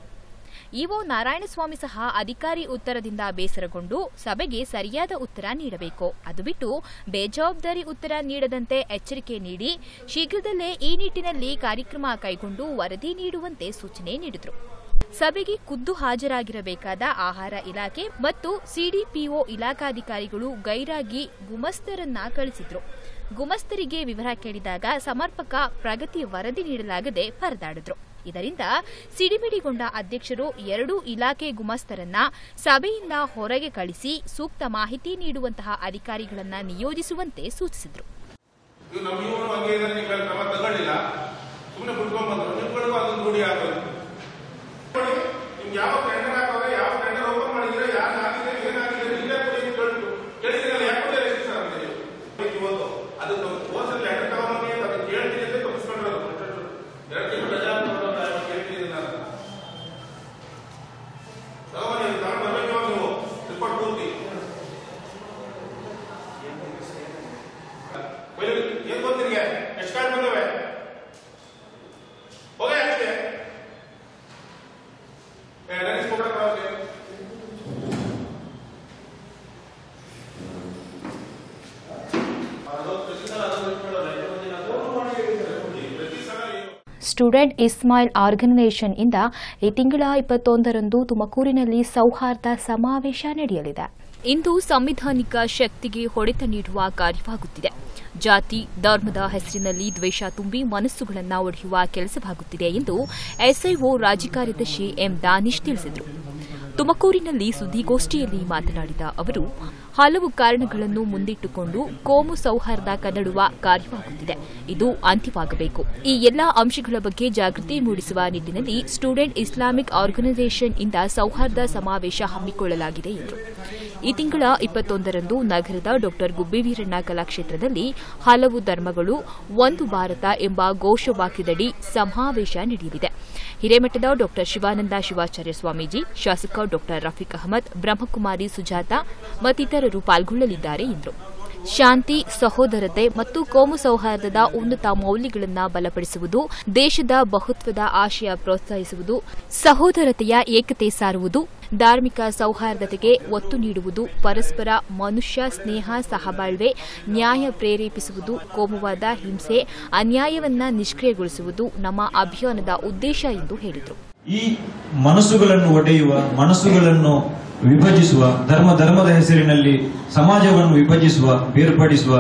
Speaker 1: ಇಒ ನಾರಾಯಣಸ್ವಾಮಿ ಸಹ ಅಧಿಕಾರಿ ಉತ್ತರದಿಂದ ಬೇಸರಗೊಂಡು ಸಭೆಗೆ ಸರಿಯಾದ ಉತ್ತರ ನೀಡಬೇಕು ಅದು ಬಿಟ್ಟು ಬೇಜವಾಬ್ದಾರಿ ಉತ್ತರ ನೀಡದಂತೆ ಎಚ್ಚರಿಕೆ ನೀಡಿ ಶೀಘ್ರದಲ್ಲೇ ಈ ನಿಟ್ಟಿನಲ್ಲಿ ಕಾರ್ಯಕ್ರಮ ಕೈಗೊಂಡು ವರದಿ ನೀಡುವಂತೆ ಸೂಚನೆ ನೀಡಿದರು ಸಭೆಗೆ ಖುದ್ದು ಹಾಜರಾಗಿರಬೇಕಾದ ಆಹಾರ ಇಲಾಖೆ ಮತ್ತು ಸಿಡಿಪಿಒ ಇಲಾಖಾಧಿಕಾರಿಗಳು ಗೈರಾಗಿ ಗುಮಸ್ತರನ್ನ ಕಳಿಸಿದ್ರು ಗುಮಸ್ತರಿಗೆ ವಿವರ ಕೇಳಿದಾಗ ಸಮರ್ಪಕ ಪ್ರಗತಿ ವರದಿ ನೀಡಲಾಗದೆ ಪರದಾಡಿದ್ರು ಇದರಿಂದ ಸಿಡಿಮಿಡಿಗೊಂಡ ಅಧ್ಯಕ್ಷರು ಎರಡೂ ಇಲಾಖೆ ಗುಮಸ್ತರನ್ನ ಸಭೆಯಿಂದ ಹೊರಗೆ ಕಳಿಸಿ ಸೂಕ್ತ ಮಾಹಿತಿ ನೀಡುವಂತಹ ಅಧಿಕಾರಿಗಳನ್ನ ನಿಯೋಜಿಸುವಂತೆ ಸೂಚಿಸಿದರು
Speaker 8: ಇವ್ ನಮ್ಮ ಇವರು ಹಂಗೆ ಇದ್ದಾರೆ ನಿಮ್ಮ ಮೇಲೆ ಕ್ರಮ ತಗೊಳ್ಳಿಲ್ಲ ಸುಮ್ಮನೆ ಬಿಟ್ಕೊಂಡ್ ಬಂದ್ರು ನಿಮ್ಗಳಿಗೂ ಅದೊಂದು ರೂಢಿ ಆಗೋದು ನೋಡಿ, ನಿಮ್ಗೆ ಯಾವ ಟೆಂಡರ್ ಹಾಕೋದ್ರೆ ಯಾವ ಟೆಂಡರ್ ಓಪನ್ ಮಾಡಿದ್ರೆ ಯಾರು ಹಾಕಿದ್ರೆ ಏನಾಗಿದೆ ಇಲ್ಲೇ ಕೊಡಿ ಅಂತ ಕೇಳ್ತು ಕೇಳಿದ್ರಲ್ಲ ಯಾಕೆ ಕೊಡಲಿಲ್ಲ ಸರ್ ಅಂತ ನೀವು ಇವತ್ತು ಅದು ಹೋದಲ್ಲಿ ಲೆಟರ್ ತಗೊಂಡು ಅದನ್ನ ಕೇಳ್ತೀನಿ ಅಂತ ತಪ್ಪಿಸ್ಕೊಂಡಿರೋದು ಎರಡು ತಿಂಗಳು ರಜಾ ತಗೊಂಡು ಕೇಳ್ತೀನಿ ನಾನು ತಗೊಂಡು ನೀವು ತಗೊಂಡು ಬರ್ಬೇಕು ಇವಾಗ ನೀವು ರಿಪೋರ್ಟ್ ಪೂರ್ತಿ ಬೈಲಿ, ಏನ್ ಗೊತ್ತಿರಿಗೆ ಎಷ್ಟು ಕಾರ್ಡ್ ಬಂದವೆ ಹೋಗಿ ಅಷ್ಟೇ ನನಗೆ ಫೋಟೋ ಕೊಡೋಕೆ ಅದು ಪ್ರತಿ ಸಲ ಅದು ಇಟ್ಕೊಳ್ಳೋಲ್ಲ. ಇದು ಒಂದು ದಿನ ಫೋನ್ ಮಾಡಿ ಹೇಳಿದ್ದಾರೆ. ಪ್ರತಿ ಸಲ ಏನು
Speaker 1: ಸ್ಟೂಡೆಂಟ್ ಇಸ್ಮಾಯಿಲ್ ಆರ್ಗನೈಸೇಷನ್ ಇಂದ ಈ ತಿಂಗಳ ಇಪ್ಪತ್ತೊಂದರಂದು ತುಮಕೂರಿನಲ್ಲಿ ಸೌಹಾರ್ದ ಸಮಾವೇಶ ನಡೆಯಲಿದೆ ಇಂದು ಸಂವಿಧಾನಿಕ ಶಕ್ತಿಗೆ ಹೊಡೆತ ನೀಡುವ ಕಾರ್ಯವಾಗುತ್ತಿದೆ ಜಾತಿ ಧರ್ಮದ ಹೆಸರಿನಲ್ಲಿ ದ್ವೇಷ ತುಂಬಿ ಮನಸ್ಸುಗಳನ್ನು ಒಡೆಯುವ ಕೆಲಸವಾಗುತ್ತಿದೆ ಎಂದು ಎಸ್ಐಒ ರಾಜ್ಯ ಕಾರ್ಯದರ್ಶಿ ಎಂ ದಾನಿಶ್ ತಿಳಿಸಿದರು ತುಮಕೂರಿನಲ್ಲಿ ಸುದ್ದಿಗೋಷ್ಠಿಯಲ್ಲಿ ಮಾತನಾಡಿದ ಅವರು ಹಲವು ಕಾರಣಗಳನ್ನು ಮುಂದಿಟ್ಟುಕೊಂಡು ಕೋಮು ಸೌಹಾರ್ದ ಕದಡುವ ಕಾರ್ಯವಾಗುತ್ತಿದೆ ಇದು ಅಂತ್ಯವಾಗಬೇಕು ಈ ಎಲ್ಲಾ ಅಂಶಗಳ ಬಗ್ಗೆ ಜಾಗೃತಿ ಮೂಡಿಸುವ ನಿಟ್ಟಿನಲ್ಲಿ ಸ್ಟೂಡೆಂಟ್ ಇಸ್ಲಾಮಿಕ್ ಆರ್ಗನೈಸೇಷನ್ ಇಂದ ಸೌಹಾರ್ದ ಸಮಾವೇಶ ಹಮ್ಮಿಕೊಳ್ಳಲಾಗಿದೆ ಎಂದರು ಈ ತಿಂಗಳ ಇಪ್ಪತ್ತೊಂದರಂದು ನಗರದ ಡಾ ಗುಬ್ಬಿ ವೀರಣ್ಣ ಕಲಾಕ್ಷೇತ್ರದಲ್ಲಿ ಹಲವು ಧರ್ಮಗಳು ಒಂದು ಭಾರತ ಎಂಬ ಘೋಷವಾಕ್ಯದಡಿ ಸಮಾವೇಶ ನಡೆಯಲಿದೆ ಹಿರೇಮಠದ ಡಾ ಶಿವಾನಂದ ಶಿವಾಚಾರ್ಯ ಸ್ವಾಮೀಜಿ ಶಾಸಕ ಡಾ ರಫೀಕ್ ಅಹಮದ್ ಬ್ರಹ್ಮಕುಮಾರಿ ಸುಜಾತ ಮತ್ತಿತರರು ಪಾಲ್ಗೊಳ್ಳಲಿದ್ದಾರೆ ಎಂದರು ಶಾಂತಿ ಸಹೋದರತೆ ಮತ್ತು ಕೋಮು ಸೌಹಾರ್ದದ ಉನ್ನತ ಮೌಲ್ಯಗಳನ್ನು ಬಲಪಡಿಸುವುದು ದೇಶದ ಬಹುತ್ವದ ಆಶಯ ಪ್ರೋತ್ಸಾಹಿಸುವುದು ಸಹೋದರತೆಯ ಏಕತೆ ಸಾರುವುದು ಧಾರ್ಮಿಕ ಸೌಹಾರ್ದತೆಗೆ ಒತ್ತು ನೀಡುವುದು ಪರಸ್ಪರ ಮನುಷ್ಯ ಸ್ನೇಹ ಸಹಬಾಳ್ವೆ ನ್ಯಾಯ ಪ್ರೇರೇಪಿಸುವುದು ಕೋಮುವಾದ ಹಿಂಸೆ ಅನ್ಯಾಯವನ್ನ ನಿಷ್ಕ್ರಿಯಗೊಳಿಸುವುದು ನಮ್ಮ ಅಭಿಯಾನದ ಉದ್ದೇಶ ಎಂದು ಹೇಳಿದರು
Speaker 9: ಈ ಮನಸ್ಸುಗಳನ್ನು ಒಡೆಯುವ ಮನಸ್ಸುಗಳನ್ನು ವಿಭಜಿಸುವ ಧರ್ಮ ಧರ್ಮದ ಹೆಸರಿನಲ್ಲಿ ಸಮಾಜವನ್ನು ವಿಭಜಿಸುವ ಬೇರ್ಪಡಿಸುವ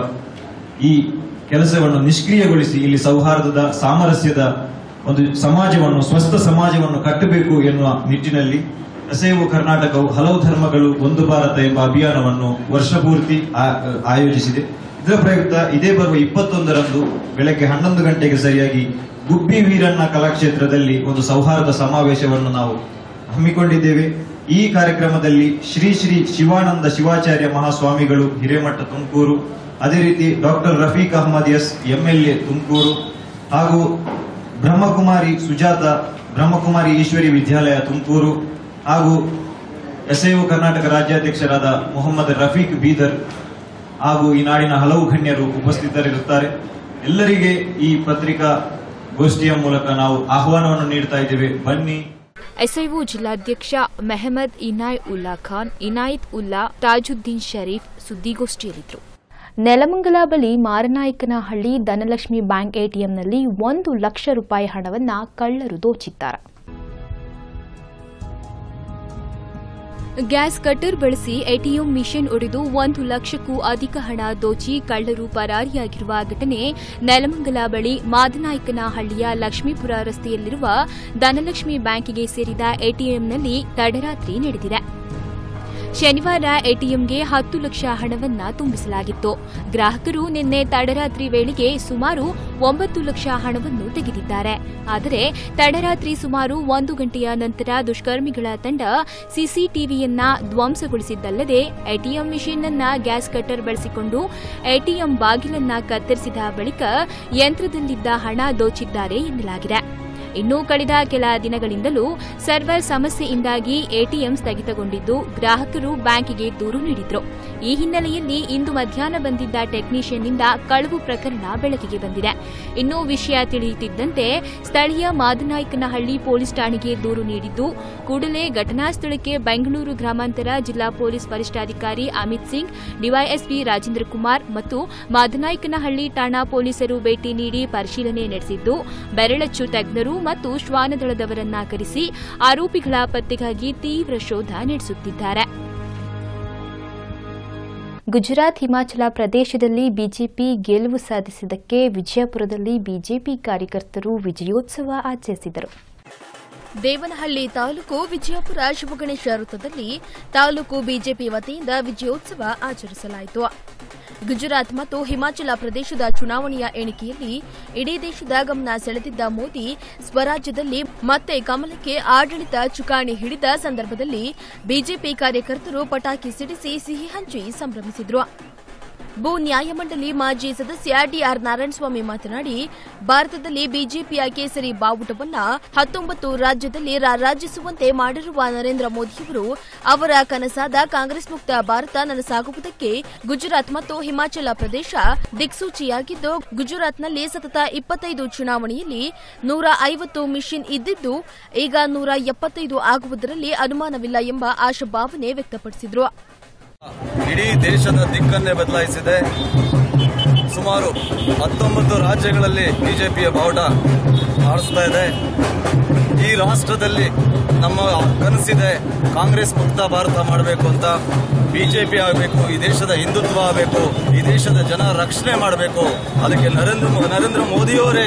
Speaker 9: ಈ ಕೆಲಸವನ್ನು ನಿಷ್ಕ್ರಿಯಗೊಳಿಸಿ ಇಲ್ಲಿ ಸೌಹಾರ್ದದ ಸಾಮರಸ್ಯದ ಒಂದು ಸಮಾಜವನ್ನು ಸ್ವಸ್ಥ ಸಮಾಜವನ್ನು ಕಟ್ಟಬೇಕು ಎನ್ನುವ ನಿಟ್ಟಿನಲ್ಲಿ ಎಸೆವು ಕರ್ನಾಟಕವು ಹಲವು ಧರ್ಮಗಳು ಒಂದು ಭಾರತ ಎಂಬ ಅಭಿಯಾನವನ್ನು ವರ್ಷಪೂರ್ತಿ ಆ- ಆಯೋಜಿಸಿದೆ ಇದರ ಪ್ರಯುಕ್ತ ಇದೇ ಬರುವ ಇಪ್ಪತ್ತೊಂದರಂದು ಬೆಳಗ್ಗೆ ಹನ್ನೊಂದು ಗಂಟೆಗೆ ಸರಿಯಾಗಿ ಗುಬ್ಬಿ ವೀರಣ್ಣ ಕಲಾಕ್ಷೇತ್ರದಲ್ಲಿ ಒಂದು ಸೌಹಾರ್ದ ಸಮಾವೇಶವನ್ನು ನಾವು ಹಮ್ಮಿಕೊಂಡಿದ್ದೇವೆ ಈ ಕಾರ್ಯಕ್ರಮದಲ್ಲಿ ಶ್ರೀ ಶ್ರೀ ಶಿವಾನಂದ ಶಿವಾಚಾರ್ಯ ಮಹಾಸ್ವಾಮಿಗಳು ಹಿರೇಮಠ ತುಮಕೂರು ಅದೇ ರೀತಿ doctor Rafiq Ahmad S MLA Tumakuru ಹಾಗೂ ಬ್ರಹ್ಮಕುಮಾರಿ ಸುಜಾತ ಬ್ರಹ್ಮಕುಮಾರಿ ಈಶ್ವರಿ ವಿದ್ಯಾಲಯ ತುಮಕೂರು ಹಾಗೂ ಎಸ್ಐಒ ಕರ್ನಾಟಕ ರಾಜ್ಯಾಧ್ಯಕ್ಷರಾದ ಮೊಹಮ್ಮದ್ ರಫೀಕ್ ಬೀದರ್ ಹಾಗೂ ಈ ನಾಡಿನ ಹಲವು ಗಣ್ಯರು ಉಪಸ್ಥಿತರಿರುತ್ತಾರೆ ಎಲ್ಲರಿಗೆ ಈ ಪತ್ರಿಕಾ ಗೋಷ್ಠಿಯ ಮೂಲಕ ನಾವು ಆಹ್ವಾನವನ್ನು ನೀಡ್ತಾ ಇದ್ದೇವೆ ಬನ್ನಿ
Speaker 1: ಎಸ್ಐಒ ಜಿಲ್ಲಾಧ್ಯಕ್ಷ ಮೆಹಮದ್ ಇನಾಯ್ ಉಲ್ಲಾ ಖಾನ್ ಇನಾಯತ್ ಉಲ್ಲಾ ತಾಜುದ್ದೀನ್ ಶರೀಫ್ ಸುದ್ದಿಗೋಷ್ಠಿಯಲ್ಲಿದ್ದರು ನೆಲಮಂಗಲ ಬಳಿ ಮಾರನಾಯಕನಹಳ್ಳಿ ಧನಲಕ್ಷ್ಮಿ ಬ್ಯಾಂಕ್ ಎಟಿಎಂನಲ್ಲಿ ಒಂದು ಲಕ್ಷ ರೂಪಾಯಿ ಹಣವನ್ನು ಕಳ್ಳರು ದೋಚಿದ್ದಾರೆ ಗ್ಯಾಸ್ ಕಟ್ಟರ್ ಬಳಸಿ ಎಟಿಎಂ ಮಿಷನ್ ಒಡೆದು ಒಂದು ಲಕ್ಷಕ್ಕೂ ಅಧಿಕ ಹಣ ದೋಚಿ ಕಳ್ಳರು ಪರಾರಿಯಾಗಿರುವ ಘಟನೆ ನೆಲಮಂಗಲ ಬಳಿ ಮಾದನಾಯಕನಹಳ್ಳಿಯ ಲಕ್ಷ್ಮೀಪುರ ರಸ್ತೆಯಲ್ಲಿರುವ ಧನಲಕ್ಷ್ಮಿ ಬ್ಯಾಂಕಿಗೆ ಸೇರಿದ ಎಟಿಎಂನಲ್ಲಿ ತಡರಾತ್ರಿ ನಡೆದಿದೆ ಶನಿವಾರ ಎಟಿಎಂಗೆ ಹತ್ತು ಲಕ್ಷ ಹಣವನ್ನ ತುಂಬಿಸಲಾಗಿತ್ತು ಗ್ರಾಹಕರು ನಿನ್ನೆ ತಡರಾತ್ರಿ ವೇಳೆಗೆ ಸುಮಾರು ಒಂಬತ್ತು ಲಕ್ಷ ಹಣವನ್ನು ತೆಗೆದಿದ್ದಾರೆ ಆದರೆ ತಡರಾತ್ರಿ ಸುಮಾರು ಒಂದು ಗಂಟೆಯ ನಂತರ ದುಷ್ಕರ್ಮಿಗಳ ತಂಡ ಸಿಸಿಟಿವಿಯನ್ನ ಧ್ವಂಸಗೊಳಿಸಿದ್ದಲ್ಲದೆ ಎಟಿಎಂ ಮಿಷಿನ್ ಅನ್ನ ಗ್ಯಾಸ್ ಕಟ್ಟರ್ ಬಳಸಿಕೊಂಡು ಎಟಿಎಂ ಬಾಗಿಲನ್ನ ಕತ್ತರಿಸಿದ ಬಳಿಕ ಯಂತ್ರದಲ್ಲಿದ್ದ ಹಣ ದೋಚಿದ್ದಾರೆ ಎನ್ನಲಾಗಿದೆ ಇನ್ನು ಕಳೆದ ಕೆಲ ದಿನಗಳಿಂದಲೂ ಸರ್ವರ್ ಸಮಸ್ಯೆಯಿಂದಾಗಿ ಎಟಿಎಂ ಸ್ಥಗಿತಗೊಂಡಿದ್ದು ಗ್ರಾಹಕರು ಬ್ಯಾಂಕಿಗೆ ದೂರು ನೀಡಿದ್ರು ಈ ಹಿನ್ನೆಲೆಯಲ್ಲಿ ಇಂದು ಮಧ್ಯಾಹ್ನ ಬಂದಿದ್ದ ಟೆಕ್ನಿಷಿಯನ್ನಿಂದ ಕಳವು ಪ್ರಕರಣ ಬೆಳಕಿಗೆ ಬಂದಿದೆ ಇನ್ನು ವಿಷಯ ತಿಳಿಯುತ್ತಿದ್ದಂತೆ ಸ್ಥಳೀಯ ಮಾದನಾಯಕನಹಳ್ಳಿ ಪೊಲೀಸ್ ಠಾಣೆಗೆ ದೂರು ನೀಡಿದ್ದು ಕೂಡಲೇ ಘಟನಾ ಸ್ಥಳಕ್ಕೆ ಬೆಂಗಳೂರು ಗ್ರಾಮಾಂತರ ಜಿಲ್ಲಾ ಪೊಲೀಸ್ ವರಿಷ್ಠಾಧಿಕಾರಿ ಅಮಿತ್ ಸಿಂಗ್ ಡಿವೈಎಸ್ಪಿ ರಾಜೇಂದ್ರ ಕುಮಾರ್ ಮತ್ತು ಮಾದನಾಯಕನಹಳ್ಳಿ ಠಾಣಾ ಪೊಲೀಸರು ಭೇಟಿ ನೀಡಿ ಪರಿಶೀಲನೆ ನಡೆಸಿದ್ದು ಬೆರಳಚ್ಚು ತಜ್ಞರು ಮತ್ತು ಶ್ವಾನದಳದವರನ್ನ ಕರೆಸಿ ಆರೋಪಿಗಳ ಪತ್ತೆಗಾಗಿ ತೀವ್ರ ಶೋಧ ನಡೆಸುತ್ತಿದ್ದಾರೆ ಗುಜರಾತ್ ಹಿಮಾಚಲ ಪ್ರದೇಶದಲ್ಲಿ ಬಿಜೆಪಿ ಗೆಲುವು ಸಾಧಿಸಿದ್ದಕ್ಕೆ ವಿಜಯಪುರದಲ್ಲಿ ಬಿಜೆಪಿ ಕಾರ್ಯಕರ್ತರು ವಿಜಯೋತ್ಸವ ಆಚರಿಸಿದರು
Speaker 2: ದೇವನಹಳ್ಳಿ ತಾಲೂಕು ವಿಜಯಪುರ ಶಿವಗಣೇಶ ವೃತ್ತದಲ್ಲಿ ತಾಲೂಕು ಬಿಜೆಪಿ ವತಿಯಿಂದ ವಿಜಯೋತ್ಸವ ಆಚರಿಸಲಾಯಿತು ಗುಜರಾತ್ ಮತ್ತು ಹಿಮಾಚಲ ಪ್ರದೇಶದ ಚುನಾವಣೆಯ ಎಣಿಕೆಯಲ್ಲಿ ಇಡೀ ದೇಶದ ಗಮನ ಸೆಳೆದಿದ್ದ ಮೋದಿ ಸ್ವರಾಜ್ಯದಲ್ಲಿ ಮತ್ತೆ ಕಮಲಕ್ಕೆ ಆಡಳಿತ ಚುಕಾಣಿ ಹಿಡಿದ ಸಂದರ್ಭದಲ್ಲಿ ಬಿಜೆಪಿ ಕಾರ್ಯಕರ್ತರು ಪಟಾಕಿ ಸಿಡಿಸಿ ಸಿಹಿ ಹಂಚಿ ಸಂಭ್ರಮಿಸಿದ್ರು ಭೂ ನ್ಯಾಯಮಂಡಳಿ ಮಾಜಿ ಸದಸ್ಯ ಡಿಆರ್ ನಾರಾಯಣಸ್ವಾಮಿ ಮಾತನಾಡಿ ಭಾರತದಲ್ಲಿ ಬಿಜೆಪಿಯ ಕೇಸರಿ ಬಾವುಟವನ್ನ ಹತ್ತೊಂಬತ್ತು ರಾಜ್ಯದಲ್ಲಿ ರಾರಾಜಿಸುವಂತೆ ಮಾಡಿರುವ ನರೇಂದ್ರ ಮೋದಿಯವರು ಅವರ ಕನಸಾದ ಕಾಂಗ್ರೆಸ್ ಮುಕ್ತ ಭಾರತ ನನಸಾಗುವುದಕ್ಕೆ ಗುಜರಾತ್ ಮತ್ತು ಹಿಮಾಚಲ ಪ್ರದೇಶ ದಿಕ್ಸೂಚಿಯಾಗಿದ್ದು ಗುಜರಾತ್ನಲ್ಲಿ ಸತತ ಇಪ್ಪತ್ತೈದು ಚುನಾವಣೆಯಲ್ಲಿ ನೂರ ಐವತ್ತು ಮಿಷನ್ ಇದ್ದಿದ್ದು ಈಗ ನೂರ ಎಪ್ಪತ್ತೈದು ಆಗುವುದರಲ್ಲಿ ಅನುಮಾನವಿಲ್ಲ ಎಂಬ ಆಶಾಭಾವನೆ ವ್ಯಕ್ತಪಡಿಸಿದರು
Speaker 10: ಇಡೀ ದೇಶದ ದಿಕ್ಕನ್ನೇ ಬದಲಾಯಿಸಿದೆ ಸುಮಾರು ಹತ್ತೊಂಬತ್ತು ರಾಜ್ಯಗಳಲ್ಲಿ ಬಿಜೆಪಿಯ ಬಾವುಟ ಹಾರಿಸ್ತಾ ಇದೆ ಈ ರಾಷ್ಟ್ರದಲ್ಲಿ ನಮ್ಮ ಕನಸಿದೆ ಕಾಂಗ್ರೆಸ್ ಮುಕ್ತ ಭಾರತ ಮಾಡಬೇಕು ಅಂತ ಬಿಜೆಪಿ ಆಗಬೇಕು ಈ ದೇಶದ ಹಿಂದುತ್ವ ಆಗಬೇಕು ಈ ದೇಶದ ಜನ ರಕ್ಷಣೆ ಮಾಡಬೇಕು ಅದಕ್ಕೆ ನರೇಂದ್ರ ಮೋ- ನರೇಂದ್ರ ಮೋದಿಯವರೇ